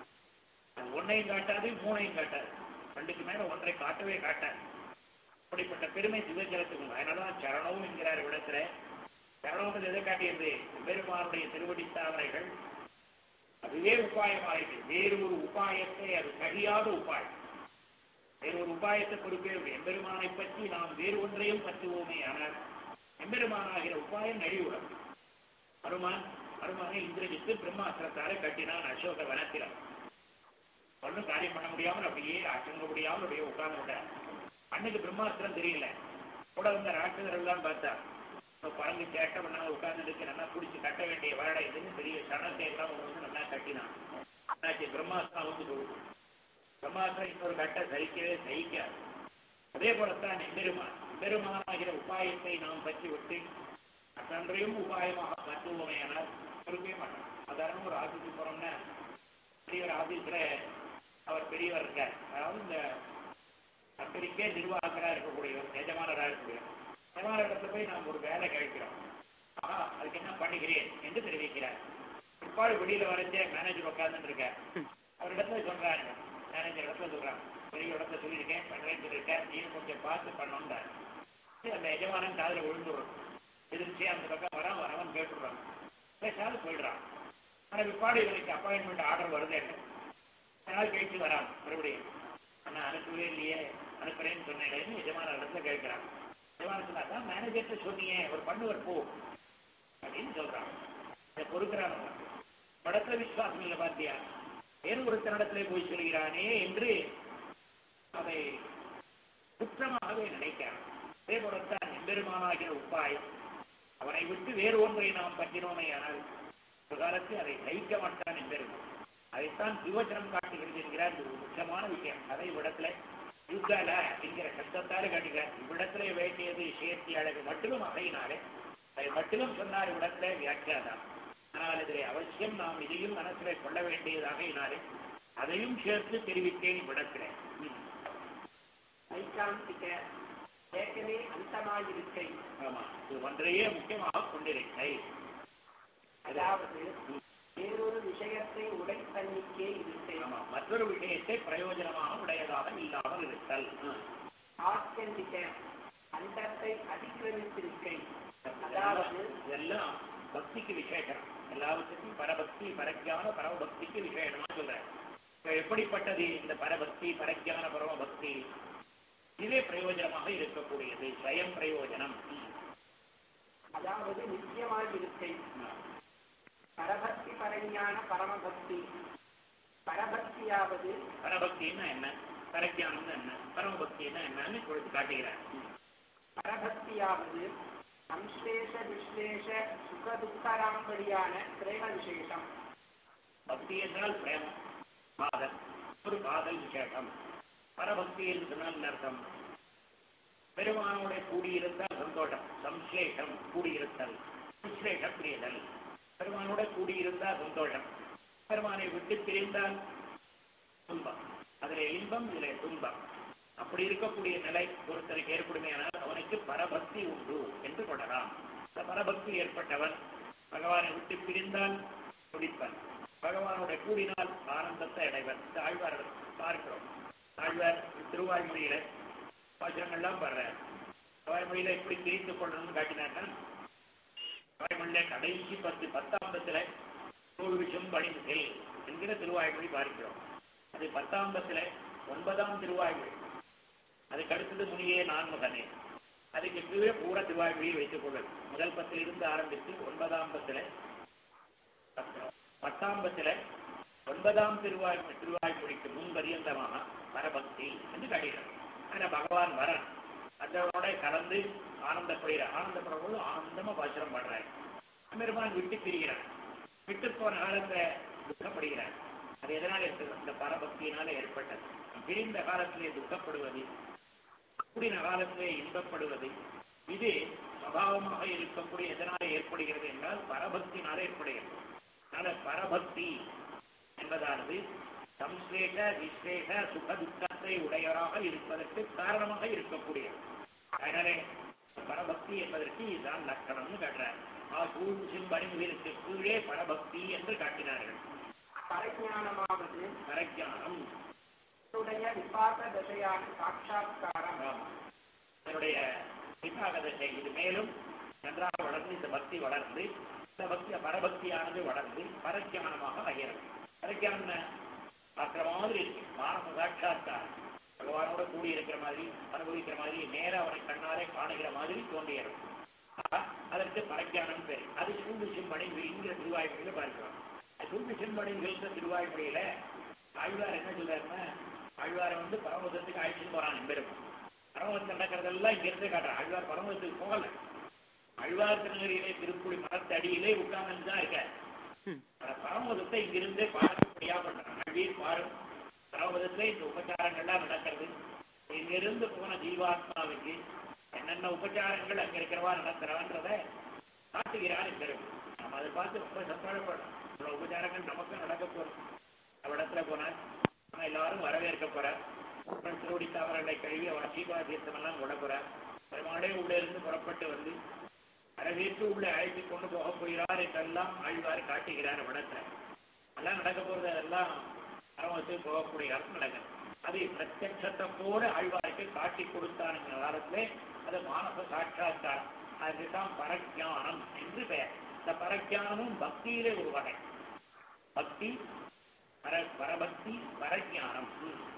Speaker 1: அது ஒன்னையும் காட்டாது மூணையும் காட்டாது ரெண்டுக்கு மேல ஒன்றை காட்டவே காட்டாது அப்படிப்பட்ட பெருமை சிவஜலத்துக்கு உண்டு அதனாலதான் சரணம் என்கிறார் இடத்துல சரணம் எதை காட்டியது பெருமானுடைய திருவடி தாமரைகள் அதுவே உபாயமாக இருக்கு வேறு ஒரு உபாயத்தை அது கழியாத உபாயம் வேறு ஒரு உபாயத்தை கொடுக்கவே எம்பெருமானை பற்றி நாம் வேறு ஒன்றையும் பற்றுவோமே ஆனால் எம்பெருமானாகிற உபாயம் நழிவுடன் அருமான் அருமானை இந்திரஜித்து பிரம்மாஸ்திரத்தாலே கட்டினான் அசோக வனத்திலம் ஒன்றும் காரியம் பண்ண முடியாமல் அப்படியே அசங்க முடியாமல் அப்படியே உட்கார்ந்து விட்டார் அன்னைக்கு பிரம்மாஸ்திரம் தெரியல கூட வந்த ராட்சதர் எல்லாம் பார்த்தா இப்போ பறந்து சேட்டை பண்ணாம உட்கார்ந்து இருக்கு நல்லா பிடிச்சி கட்ட வேண்டிய வேலை இதுன்னு பெரிய சனத்தை எல்லாம் ஒன்று வந்து நல்லா கட்டினான் ஆச்சு பிரம்மாஸ்திரம் வந்து போகுது பிரம்மாஸ்திரம் இன்னொரு கட்டை சகிக்கவே சகிக்காது அதே போலத்தான் எம்பெருமான் எம்பெருமானாகிற உபாயத்தை நாம் பற்றி விட்டு அத்தன்றையும் உபாயமாக பற்றுவோமே ஆனால் கொடுக்கவே மாட்டோம் சாதாரண ஒரு ஆபீஸுக்கு போறோம்னா பெரியவர் ஆபீஸ்ல அவர் பெரியவர் இருக்கார் அதாவது இந்த கம்பெனிக்கே நிர்வாகராக இருக்கக்கூடியவர் எஜமானராக இருக்கக்கூடியவர் எஜமான இடத்துல போய் நாம் ஒரு வேலை கழிக்கிறோம் ஆஹா அதுக்கு என்ன பண்ணுகிறேன் என்று தெரிவிக்கிறார் பிற்பாடு வெளியில வரைஞ்சே மேனேஜர் உட்கார்ந்துட்டு இருக்கார் அவர் இடத்துல சொல்றாங்க மேனேஜர் இடத்துல சொல்றாங்க பெரிய இடத்துல சொல்லியிருக்கேன் பண்றேன்னு சொல்லியிருக்கேன் நீ கொஞ்சம் பார்த்து பண்ணணும்டார் சரி, அந்த எஜமானன் காதுல விழுந்துடும் எதிர்த்து அந்த பக்கம் வரான் வரவன் கேட்டுடுறான் பேசாது போயிடுறான் ஆனா பிற்பாடு இவனுக்கு அப்பாயின்மெண்ட் ஆர்டர் வருது என்ன நாள் கழிச்சு வரான் மறுபடியும் ஆனா அனுப்பவே இல்லையே அனுப்புறேன்னு சொன்னேன்னு எஜமான இடத்துல கேட்கிறான் எஜமான சொன்னா தான் மேனேஜர்கிட்ட சொன்னீங்க அவர் பண்ணுவர் போ அப்படின்னு சொல்றான் இதை பொறுக்கிறான் அவன். படத்துல விசுவாசம் இல்லை பாத்தியா வேறு ஒருத்தனிடத்திலே போய் சொல்கிறானே என்று அதை குற்றமாகவே நினைக்கிறான் அதே போலத்தான் எம்பெருமானாகிற உப்பாயம் அவனை விட்டு வேறு ஒன்றை நாம் பற்றினோமே ஆனால் ஒரு காலத்தில் அதை சகிக்க மாட்டான் எம்பெருமான் அதைத்தான் விவச்சனம் காட்டுகிறது என்கிறார் இது ஒரு முக்கியமான விஷயம் அதை விடத்துல யுத்தால என்கிற சப்தத்தாலே காட்டுகிறார் இவ்விடத்திலே வேண்டியது சேர்த்தி அழகு மட்டும் அகையினாலே அதை மட்டும் சொன்னார் இவ்விடத்திலே வியாக்கியாதான் ஆனால் இதிலே அவசியம் நாம் இதையும் மனசிலே கொள்ள வேண்டியதாகையினாலே அதையும் சேர்த்து தெரிவித்தேன் இவ்விடத்திலே ம்.
Speaker 3: ஐகாந்திக ஏகமே அந்தமாயிருக்கை
Speaker 1: ஆமா இது ஒன்றையே முக்கியமாக கொண்டிருக்கை
Speaker 3: அதாவது வேறொரு விஷயத்தை உடைத்தன்னிக்கே இருக்கை
Speaker 1: ஆமா மற்றொரு விஷயத்தை பிரயோஜனமாக உடையதாக இல்லாமல் இருத்தல் ம்.
Speaker 3: ஆத்யந்திக அந்தத்தை அதிக்கிரமித்திருக்கை அதாவது
Speaker 1: இதெல்லாம் பக்திக்கு விசேஷம் எல்லாவற்றுக்கும் பரபக்தி பரஜான பரமபக்திக்கு விசேஷமா சொல்றேன் இப்ப எப்படிப்பட்டது இந்த பரபக்தி பரஜான பரமபக்தி இதுவே பிரயோஜனமாக இருக்கக்கூடியது ஸ்வயம் பிரயோஜனம் ம்.
Speaker 3: அதாவது நித்தியமாயிருக்கை பரபக்தி பரஞான பரமபக்தி பரபக்தியாவது
Speaker 1: பரபக்தின்னா என்ன பரஜானம்னு என்ன பரமபக்தின்னா என்னன்னு இப்பொழுது காட்டுகிறார் ம்.
Speaker 3: பரபக்தியாவது சம்ஸ்லேஷ விஸ்லேஷ சுக துக்கராம்படியான பிரேம விசேஷம்
Speaker 1: பக்தி என்றால் பிரேமம் காதல் ஒரு காதல் விசேஷம் பரபக்தி என்று சொன்னால் என்ன அர்த்தம் பெருமானோட கூடியிருந்தால் சந்தோஷம் சம்ஸ்லேஷம் கூடியிருத்தல் விஸ்லேஷம் பிரியதல் பெருமானோட கூடியிருந்தால் சந்தோஷம் பெருமானை விட்டு பிரிந்தால் துன்பம் அதிலே இன்பம் இதிலே துன்பம் அப்படி இருக்கக்கூடிய நிலை ஒருத்தருக்கு ஏற்படுமையானால் அவனுக்கு பரபக்தி உண்டு என்று கொள்ளலாம் இந்த பரபக்தி ஏற்பட்டவன் பகவானை விட்டு பிரிந்தால் துடிப்பன் பகவானோட கூடினால் ஆனந்தத்தை அடைவன் இந்த ஆழ்வார் பார்க்கிறோம் ஆழ்வார் திருவாய்மொழியில பாசுரங்கள்லாம் பாடுறார் திருவாய்மொழியில எப்படி பிரித்து கொள்ளணும்னு காட்டினார்னா திருவாய்மொழியில கடைசி பத்து பத்தாம்பத்துல நூறு விஷம் பணிந்து என்கிற திருவாய்மொழி பார்க்கிறோம் அது பத்தாம்பத்துல ஒன்பதாம் திருவாய்மொழி அதுக்கு அடுத்தது முனியே நான்முகனே அதுக்கு கீழே பூர திருவாய்மொழியை வைத்துக் கொள்வது முதல் பத்தில் இருந்து ஆரம்பித்து ஒன்பதாம் பத்துல பத்தாம் பத்துல ஒன்பதாம் திருவாய் திருவாய்மொழிக்கு முன் பரியந்தமாக பரபக்தி என்று காட்டுகிறார் ஆனா பகவான் வரன் அதோட கலந்து ஆனந்தப்படுகிறார் ஆனந்தப்படும்போது ஆனந்தமா பாசுரம் பண்றாரு பெருமான் விட்டு பிரிகிறார் விட்டு போன காலத்தை துக்கப்படுகிறார் அது எதனால் ஏற்பட்டது அந்த பரபக்தியினால ஏற்பட்டது பிரிந்த காலத்திலே துக்கப்படுவது கூடின காலத்திலே இன்பப்படுவது இது சபாவமாக இருக்கக்கூடிய எதனால் ஏற்படுகிறது என்றால் பரபக்தினால ஏற்படுகிறது அதனால பரபக்தி என்பதானது சம்ஸ்லேஷ விஸ்லேஷ சுக துக்கத்தை உடையவராக இருப்பதற்கு காரணமாக இருக்கக்கூடியது அதனாலே பரபக்தி என்பதற்கு இதுதான் லட்சணம்னு காட்டுறார் ஆ சூழ் சிம்பணிகளுக்கு கீழே பரபக்தி என்று காட்டினார்கள்
Speaker 3: பரஜானமாவது
Speaker 1: பரஜானம்
Speaker 3: தன்னுடைய விபாக தசையான சாட்சா்காரம்
Speaker 1: என்னுடைய விபாக தசை இது மேலும் நன்றாக வளர்ந்து இந்த பக்தி வளர்ந்து இந்த பக்தி பரபக்தியானது வளர்ந்து பரஜானமாக ஆகிறது பரஜானம் பார்க்கிற மாதிரி இருக்கு மானம சாட்சாத்காரம் பகவானோட கூடி இருக்கிற மாதிரி அனுபவிக்கிற மாதிரி நேரா அவனை கண்ணாலே காணுகிற மாதிரி தோன்றியது அதற்கு பரஜானம் பேர் அது சூண்டு சிம்பனை என்கிற திருவாய்மொழியில பார்க்கிறோம் சூண்டு சிம்பனைங்கிற திருவாய்மொழியில ஆழ்வார் என்ன சொல்றாருன்னா ஆழ்வாரை வந்து பரமதத்துக்கு அழைச்சிட்டு போறான் எம்பெருமான் பரமதத்து நடக்கிறதெல்லாம் இங்கிருந்து காட்டுறான் ஆழ்வார் பரமதத்துக்கு போகல ஆழ்வார் திருநகரியிலே திருப்புடி மரத்து அடியிலே உட்கார்ந்து தான் இருக்க பரமதத்தை இங்கிருந்தே பார்க்கக்கூடியா பண்றான் அழ்வீர் பாரும் பரமதத்துல இந்த உபச்சாரங்கள்லாம் நடக்கிறது இங்கிருந்து போன ஜீவாத்மாவுக்கு என்னென்ன உபச்சாரங்கள் அங்க இருக்கிறவா நடக்கிறவன்றத காட்டுகிறார் எம்பெருமான் நம்ம அதை பார்த்து ரொம்ப சந்தோஷப்படுறோம் இவ்வளவு உபச்சாரங்கள் நமக்கும் நடக்க போறோம் அவடத்துல போனால் நம்ம எல்லாரும் வரவேற்க போறார் அப்புறம் திருவடி தாவரங்களை கழுவி அவர் சீபா தீர்த்தம் எல்லாம் விட போறார் பெருமாளே உள்ள இருந்து புறப்பட்டு வந்து வரவேற்று உள்ள அழைத்து கொண்டு போக போகிறார் என்றெல்லாம் ஆழ்வார் காட்டுகிறார் விடத்தை எல்லாம் நடக்க போறது அதெல்லாம் பரமத்துக்கு போகக்கூடிய காலம் நடக்குது அது பிரத்யட்சத்தை போல ஆழ்வாருக்கு காட்டி கொடுத்தார் என்ற காலத்திலே அது மானச சாட்சாத்காரம் அதுதான் பரஜானம் என்று பெயர் இந்த பரஜானமும் பக்தியிலே ஒரு வகை பக்தி பர பரபக்தி பரஜானம்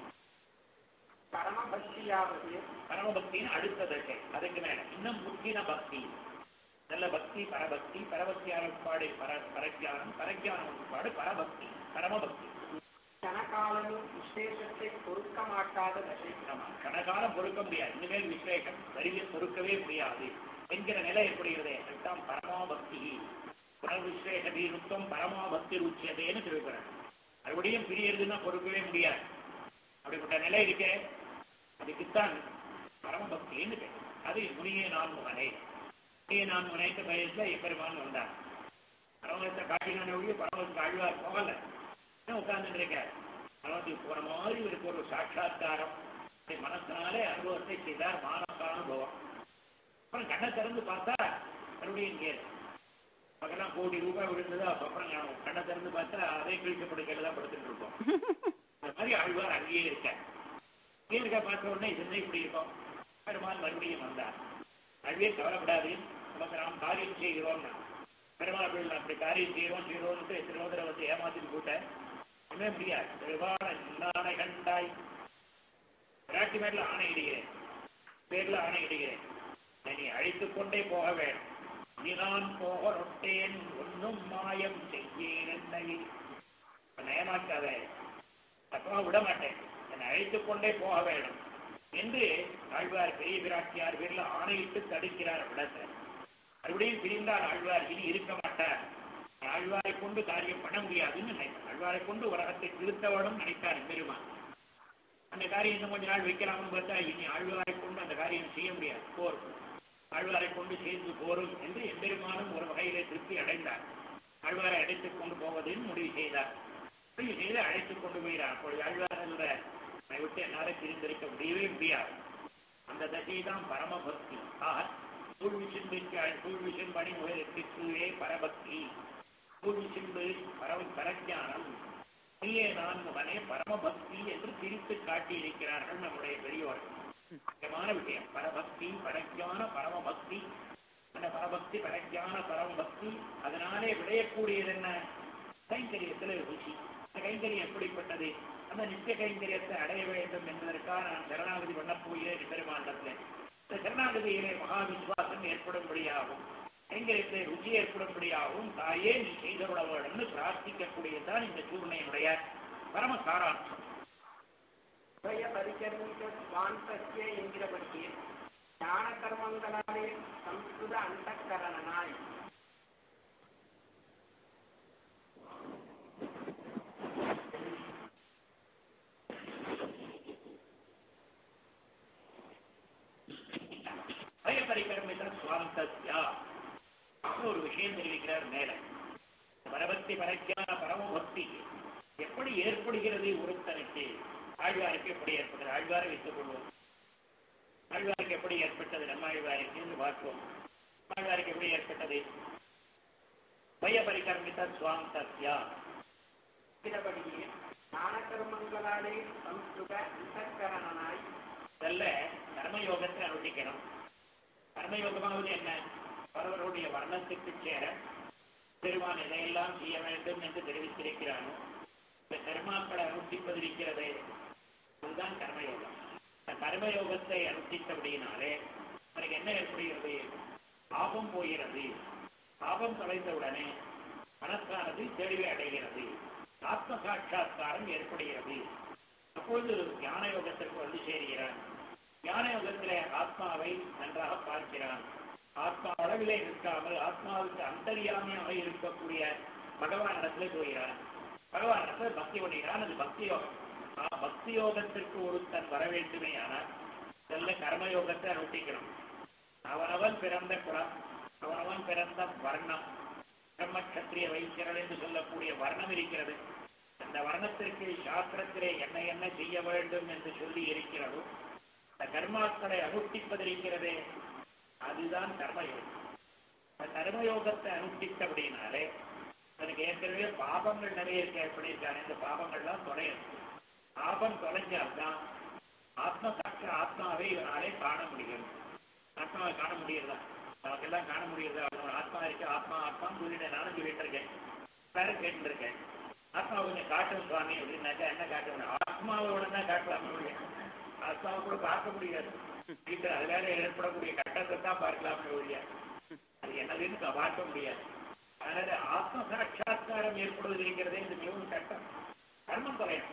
Speaker 3: பரமபக்தியாவது
Speaker 1: பரமபக்தின்னு அடுத்த தசை அதுக்கு மேல இன்னும் முக்கின பக்தி நல்ல பக்தி பரபக்தி பரபக்தியான பாடு பர பரஜானம் பரஜானம் பாடு பரபக்தி பரமபக்தி
Speaker 3: கனகாலமும் விசேஷத்தை பொறுக்க மாட்டாத தசை
Speaker 1: ஆமா கனகாலம் பொறுக்க முடியாது இனிமேல் விசேஷம் வரியை பொறுக்கவே முடியாது என்கிற நிலை ஏற்படுகிறது அதுதான் பரமாபக்தி புனர்விசேஷ தீருத்தம் பரமாபக்தி ருச்சியதேன்னு திருக்குறள் மறுபடியும் பிரியறதுன்னா பொறுக்கவே முடியாது அப்படிப்பட்ட நிலை இருக்கே அதுக்குத்தான் பரமபக்தின்னு பேர் அது முனியே நான்முகனே முனியே நான்முகனைத்த பெயர்ல எப்பெருமான் வந்தார் பரமத்தை காட்டினான ஒழிய பரமத்துக்கு ஆழ்வார் போகல உட்கார்ந்துட்டு இருக்கார் பரமத்துக்கு போன மாதிரி இவருக்கு ஒரு சாட்சா்காரம் மனசினாலே அனுபவத்தை செய்தார் மானச அனுபவம் அப்புறம் கண்ணை திறந்து பார்த்தா மறுபடியும் இங்கே பக்கெல்லாம் கோடி ரூபாய் விழுந்ததா அப்புறம் ஞாபகம். கண்ணை திறந்து பார்த்தா அதே கிழிக்கப்படுக்கையில தான் படுத்துட்டு இருக்கோம் இந்த மாதிரி ஆழ்வார் அங்கேயே இருக்க அங்கேயே இருக்க பார்த்த உடனே இது என்ன இப்படி இருக்கும் பெருமாள் மறுபடியும் வந்தார் அழுவே கவலைப்படாது நமக்கு நாம் காரியம் செய்கிறோம்னா பெருமாள் பிள்ளை அப்படி காரியம் செய்கிறோம் செய்கிறோம்னு திருவோதரை வந்து ஏமாத்திட்டு கூட்ட ஒண்ணுமே முடியாது பெருமாள் ஆணை கண்டாய் விராட்டி மேல ஆணையிடுகிறேன் பேர்ல ஆணையிடுகிறேன் நீ அழைத்துக் கொண்டே போக வேண்டும் நீ நான் போக ரொட்டேன் ஒன்னும் மாயம் செய்யேன் என்னை என்னை ஏமாற்றாத அப்புறம் விட மாட்டேன் என்னை அழைத்துக் கொண்டே போக வேண்டும் என்று ஆழ்வார் பெரிய பிராட்டியார் பேர்ல ஆணையிட்டு தடுக்கிறார் விடத்தை மறுபடியும் பிரிந்தார் ஆழ்வார் இனி இருக்க மாட்டார் ஆழ்வாரை கொண்டு காரியம் பண்ண முடியாதுன்னு நினைத்தார் ஆழ்வாரை கொண்டு உலகத்தை திருத்தவனும் நினைத்தார் பெருமான் அந்த காரியம் இன்னும் கொஞ்ச நாள் வைக்கலாம்னு பார்த்தா இனி ஆழ்வாரை கொண்டு அந்த காரியம் செய்ய முடியாது போர் ஆழ்வாரை கொண்டு சேர்ந்து போரும் என்று எம்பெருமானும் ஒரு வகையிலே திருப்தி அடைந்தார் ஆழ்வாரை அழைத்துக் கொண்டு போவதுன்னு முடிவு செய்தார் முடிவு செய்து அழைத்துக் கொண்டு போகிறார் அப்பொழுது ஆழ்வார் என்ற அதை விட்டு என்னால பிரிந்திருக்க முடியவே முடியாது அந்த தசை தான் பரமபக்தி ஆக சூழ்விசின் சூழ்விசின் பணி உயரத்திற்குவே பரபக்தி சூழ்விசின்பு பரவ பரஜானம் நீயே நான் முகனே பரமபக்தி என்று பிரித்து காட்டியிருக்கிறார்கள் நம்முடைய பெரியோர்கள் முக்கியமான விஷயம் பரபக்தி பரஜான பரமபக்தி அந்த பரபக்தி பரஜான பரமபக்தி அதனாலே விளையக்கூடியது என்ன கைங்கரியத்தில் ருச்சி அந்த கைங்கரியம் எப்படிப்பட்டது அந்த நித்திய கைங்கரியத்தை அடைய வேண்டும் என்பதற்காக நான் சரணாகதி பண்ணப் போகிறேன் பெருமாண்டத்தில் இந்த சரணாகதியிலே மகா விசுவாசம் ஏற்படும்படியாகும் கைங்கரியத்தை ருச்சி ஏற்படும்படியாகவும் தாயே நீ செய்தருள வேண்டும்னு பிரார்த்திக்கக்கூடியதுதான் இந்த சூழ்நிலையுடைய பரம சாராம்சம்
Speaker 3: உபய பரிகர்மிக சுவாந்தஸ்ய என்கிறபடியே ஞான கர்மங்களாலே சம்ஸ்கிருத அந்தக்கரணனாய்
Speaker 1: பயபரிகரமித சுவாந்தஸ்யா ஒரு விஷயம் தெரிவிக்கிறார் மேல பரபக்தி பரக்கியான பரமபக்தி எப்படி ஏற்படுகிறது ஒருத்தனுக்கு ஆழ்வாருக்கு எப்படி ஏற்பட்டது ஆழ்வாரை வைத்துக் கொள்வோம் ஆழ்வாருக்கு எப்படி ஏற்பட்டது நம்ம ஆழ்வாருக்கு என்று பார்ப்போம் ஆழ்வாருக்கு எப்படி ஏற்பட்டது பயபரிகர்மித சுவாந்தஸ்யா
Speaker 3: இருக்கிறபடியே ஞான கர்மங்களாலே சம்ஸ்கிருத அந்தக்கரணனாய்
Speaker 1: முதல்ல கர்மயோகத்தை அனுஷ்டிக்கணும் கர்மயோகமாவது என்ன அவரவருடைய வர்ணத்துக்கு சேர பெருமான் எதையெல்லாம் செய்ய வேண்டும் என்று தெரிவித்திருக்கிறானோ இந்த கர்மாக்களை அனுஷ்டிப்பதிருக்கிறதே அதுதான் கர்மயோகம் இந்த கர்மயோகத்தை அனுஷ்டித்தபடியினாலே அவனுக்கு என்ன ஏற்படுகிறது பாபம் போகிறது பாபம் தொலைந்தவுடனே மனசானது தெளிவை அடைகிறது ஆத்ம சாட்சா்காரம் ஏற்படுகிறது அப்பொழுது ஞான யோகத்திற்கு வந்து சேருகிறான் ஞான யோகத்திலே ஆத்மாவை நன்றாக பார்க்கிறான் ஆத்மா அளவிலே நிற்காமல் ஆத்மாவுக்கு அந்தரியாமையாக இருக்கக்கூடிய பகவான் இடத்துல போகிறான் பகவான் இடத்துல பக்தி பண்ணுகிறான் அது பக்தி யோகம் ஆ, பக்தி யோகத்திற்கு ஒருத்தன் வர வேண்டுமே ஆனால் நல்ல கர்மயோகத்தை அனுஷ்டிக்கணும் அவனவன் பிறந்த குலம் அவனவன் பிறந்த வர்ணம் பிரம்ம கத்திரிய வைத்தியர்கள் என்று சொல்லக்கூடிய வர்ணம் இருக்கிறது அந்த வர்ணத்திற்கு சாஸ்திரத்திலே என்ன என்ன செய்ய வேண்டும் என்று சொல்லி இருக்கிறதோ அந்த கர்மாக்களை அனுஷ்டிப்பதிருக்கிறதே அதுதான் கர்மயோகம் அந்த கர்மயோகத்தை அனுஷ்டித்தபடினாலே எனக்கு ஏற்கனவே பாபங்கள் நிறைய இருக்க எப்படி இருக்காரு இந்த பாபங்கள்லாம் தொலையும் பாபம் தொலைஞ்சால்தான் ஆத்ம சாட்ச ஆத்மாவை இவனாலே காண முடியும் ஆத்மாவை காண முடியுதா நமக்கெல்லாம் காண முடியுதா அவன் ஆத்மா இருக்கு ஆத்மா ஆத்மான்னு சொல்லிட்டு நானும் சொல்லிட்டு இருக்கேன் வேற கேட்டு இருக்கேன் ஆத்மா கொஞ்சம் காட்டும் சுவாமி அப்படின்னாக்கா என்ன காட்டணும் ஆத்மாவோட தான் காட்டலாமே ஒழிய ஆத்மாவை கூட பார்க்க முடியாது வீட்டில் அதனால ஏற்படக்கூடிய கட்டத்தை தான் பார்க்கலாமே ஒழிய அது என்னதுன்னு க- பார்க்க முடியாது அதனால ஆத்ம சாட்சா்காரம் ஏற்படுவது இருக்கிறதே இது மிகவும் கட்டம் கர்மம் தொலையும்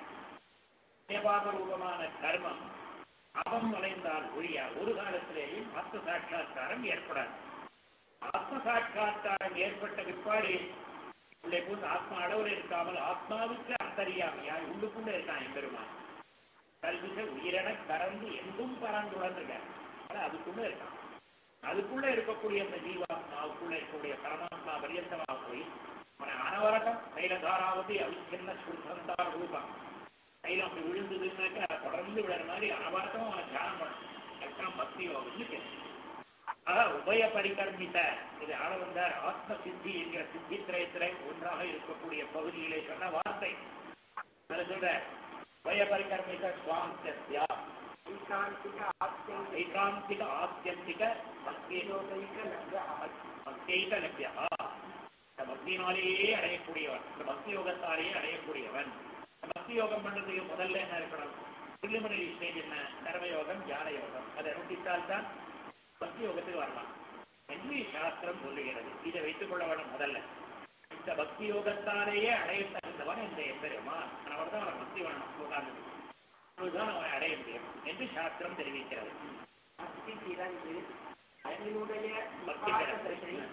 Speaker 1: தேவாத ரூபமான கர்மம் அவம் தொலைந்தால் ஒழிய ஒரு காலத்திலேயும் ஆத்ம சாட்சா்காரம் ஏற்படாது ஆத்ம சாட்சா்காரம் ஏற்பட்ட பிற்பாடு உள்ளே போது ஆத்மா அளவில் இருக்காமல் ஆத்மாவுக்கு அந்தரியாமையாய் உள்ளுக்குள்ள இருக்கான் எம்பெருமான் கல்விக உயிரென கறந்து எங்கும் பறந்துடன்றிருக்கார் ஆனா அதுக்குள்ள இருக்கான் அதுக்குள்ள இருக்கக்கூடிய அந்த ஜீவாத்மாவுக்குள்ள இருக்கக்கூடிய பரமாத்மா பரியந்தமாக போய் அவனை அனவரகம் தைலதாராவதி அவிச்சின்ன சுத்தந்தா ரூபம் தைலம் அப்படி விழுந்ததுன்னாக்கா தொடர்ந்து விடுற மாதிரி அனவரகம் அவனை தியானம் பண்ணணும் அதுதான் பக்தி யோகம்னு பேரு. ஆக உபய பரிகர்மித்த இது ஆள வந்தார் ஆத்ம சித்தி என்கிற சித்தி திரயத்திலே ஒன்றாக இருக்கக்கூடிய பகுதியிலே சொன்ன வார்த்தை அதை சொல்ற உபய பரிகர்மித்த சுவாந்தஸ்யா
Speaker 3: ஐகாந்திக ஆத்தியந்திக
Speaker 1: ஐகாந்திக ஆத்தியந்திக பக்தி
Speaker 3: யோகைக லக்ஷ்ய
Speaker 1: பக்திக லட்சியா இந்த பக்தியினாலேயே அடையக்கூடியவன் இந்த பக்தி யோகத்தாலேயே அடையக்கூடியவன் இந்த பக்தி யோகம் பண்றதுக்கு முதல்ல என்ன இருக்கணும் பிரிலிமினரி ஸ்டேஜ் என்ன கர்மயோகம் ஞான யோகம் அதை அனுஷ்டித்தால் தான் பக்தி யோகத்துக்கு வரலாம் என்று சாஸ்திரம் சொல்லுகிறது இதை வைத்துக் கொள்ள வேண்டும் முதல்ல இந்த பக்தி யோகத்தாலேயே அடைய தகுந்தவன் இந்த எம்பெருமான் அவர் தான் அவன் பக்தி வேணும் உட்கார்ந்து அதுதான் அவனை அடைய முடியும் என்று சாஸ்திரம் தெரிவிக்கிறது
Speaker 3: பக்தி பிறந்து அதனுடைய
Speaker 1: பக்தி
Speaker 3: உபாசகத்தை
Speaker 1: பிறந்து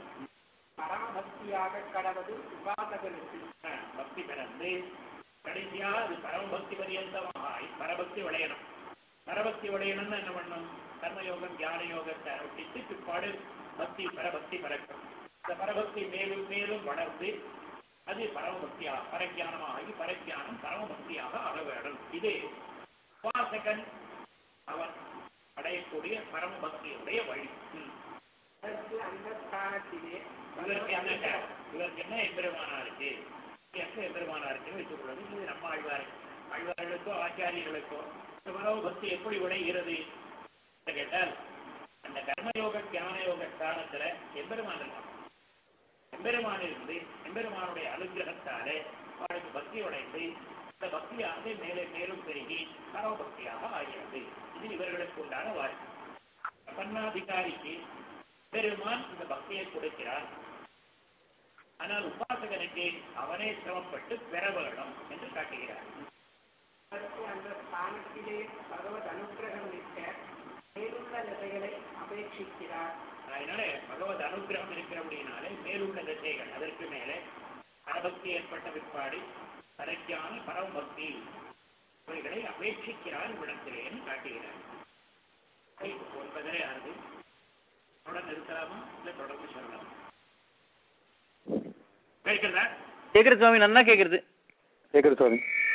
Speaker 3: பரமபக்தியாக கடவது உபாசகனுக்கு
Speaker 1: ஆ, பக்தி பிறந்து கடைசியா அது பரமபக்தி பரியந்தமாக பரபக்தி விளையணும் பரபக்தி விளையணும்னு என்ன பண்ணணும் கர்மயோகம் ஞான யோகத்தை அனுஷ்டித்து பிற்பாடு பக்தி பரபக்தி பறக்கும் இந்த பரபக்தி மேலும் மேலும் வளர்ந்து அது பரமபக்தியாக பரஜானமாகி பரஜானம் பரமபக்தியாக ஆக வேண்டும் இது உபாசகன் அவன் அடையக்கூடிய பரம பக்தியுடைய வழி ம்.
Speaker 3: அதற்கு அந்த ஸ்தானத்திலே
Speaker 1: இவருக்கு என்ன க- இவருக்கு என்ன எம்பெருமானாருக்கு எந்த எம்பெருமானாருக்குன்னு வச்சுக்கொள்வது இது நம்ம ஆழ்வார் ஆழ்வார்களுக்கோ ஆச்சாரியர்களுக்கோ இந்த பரம பக்தி எப்படி விளைகிறது என்று கேட்டால் அந்த கர்மயோக ஞான யோக ஸ்தானத்துல எம்பெருமான் இருக்கான் எம்பெருமான் இருந்து எம்பெருமானுடைய அனுகிரகத்தாலே அவனுக்கு பக்தி உடைந்து இந்த பக்தியானது மேலே மேலும் பெருகி பரம பக்தியாக ஆகிறது இது இவர்களுக்கு உண்டான வாழ்க்கை பிரபன்னாதிகாரிக்கு பெருமான் இந்த பக்தியை கொடுக்கிறார் ஆனால் உபாசகனுக்கு அவனே சிரமப்பட்டு பெற வேண்டும் என்று காட்டுகிறார்
Speaker 3: அதற்கு அந்த ஸ்தானத்திலே பகவத் அனுகிரகம் நிற்க மேலுள்ள நிலைகளை அபேட்சிக்கிறார்
Speaker 1: அதனால பகவத் அனுகிரகம் இருக்கிறபடினாலே மேலுள்ள திசைகள் அதற்கு மேலே பரபக்தி ஏற்பட்ட பிற்பாடு தனக்கான பரமபக்தி இவைகளை அபேட்சிக்கிறார் இவ்விடத்திலேன்னு காட்டுகிறார் ஐ, ஒன்பதரை ஆறுது தொடர்ந்து நிறுத்தலாமா இல்லை தொடர்ந்து சொல்லலாமா கேட்கிறதா
Speaker 4: கேட்குறது சுவாமி நன்னா கேட்குறது
Speaker 2: கேட்குது சுவாமி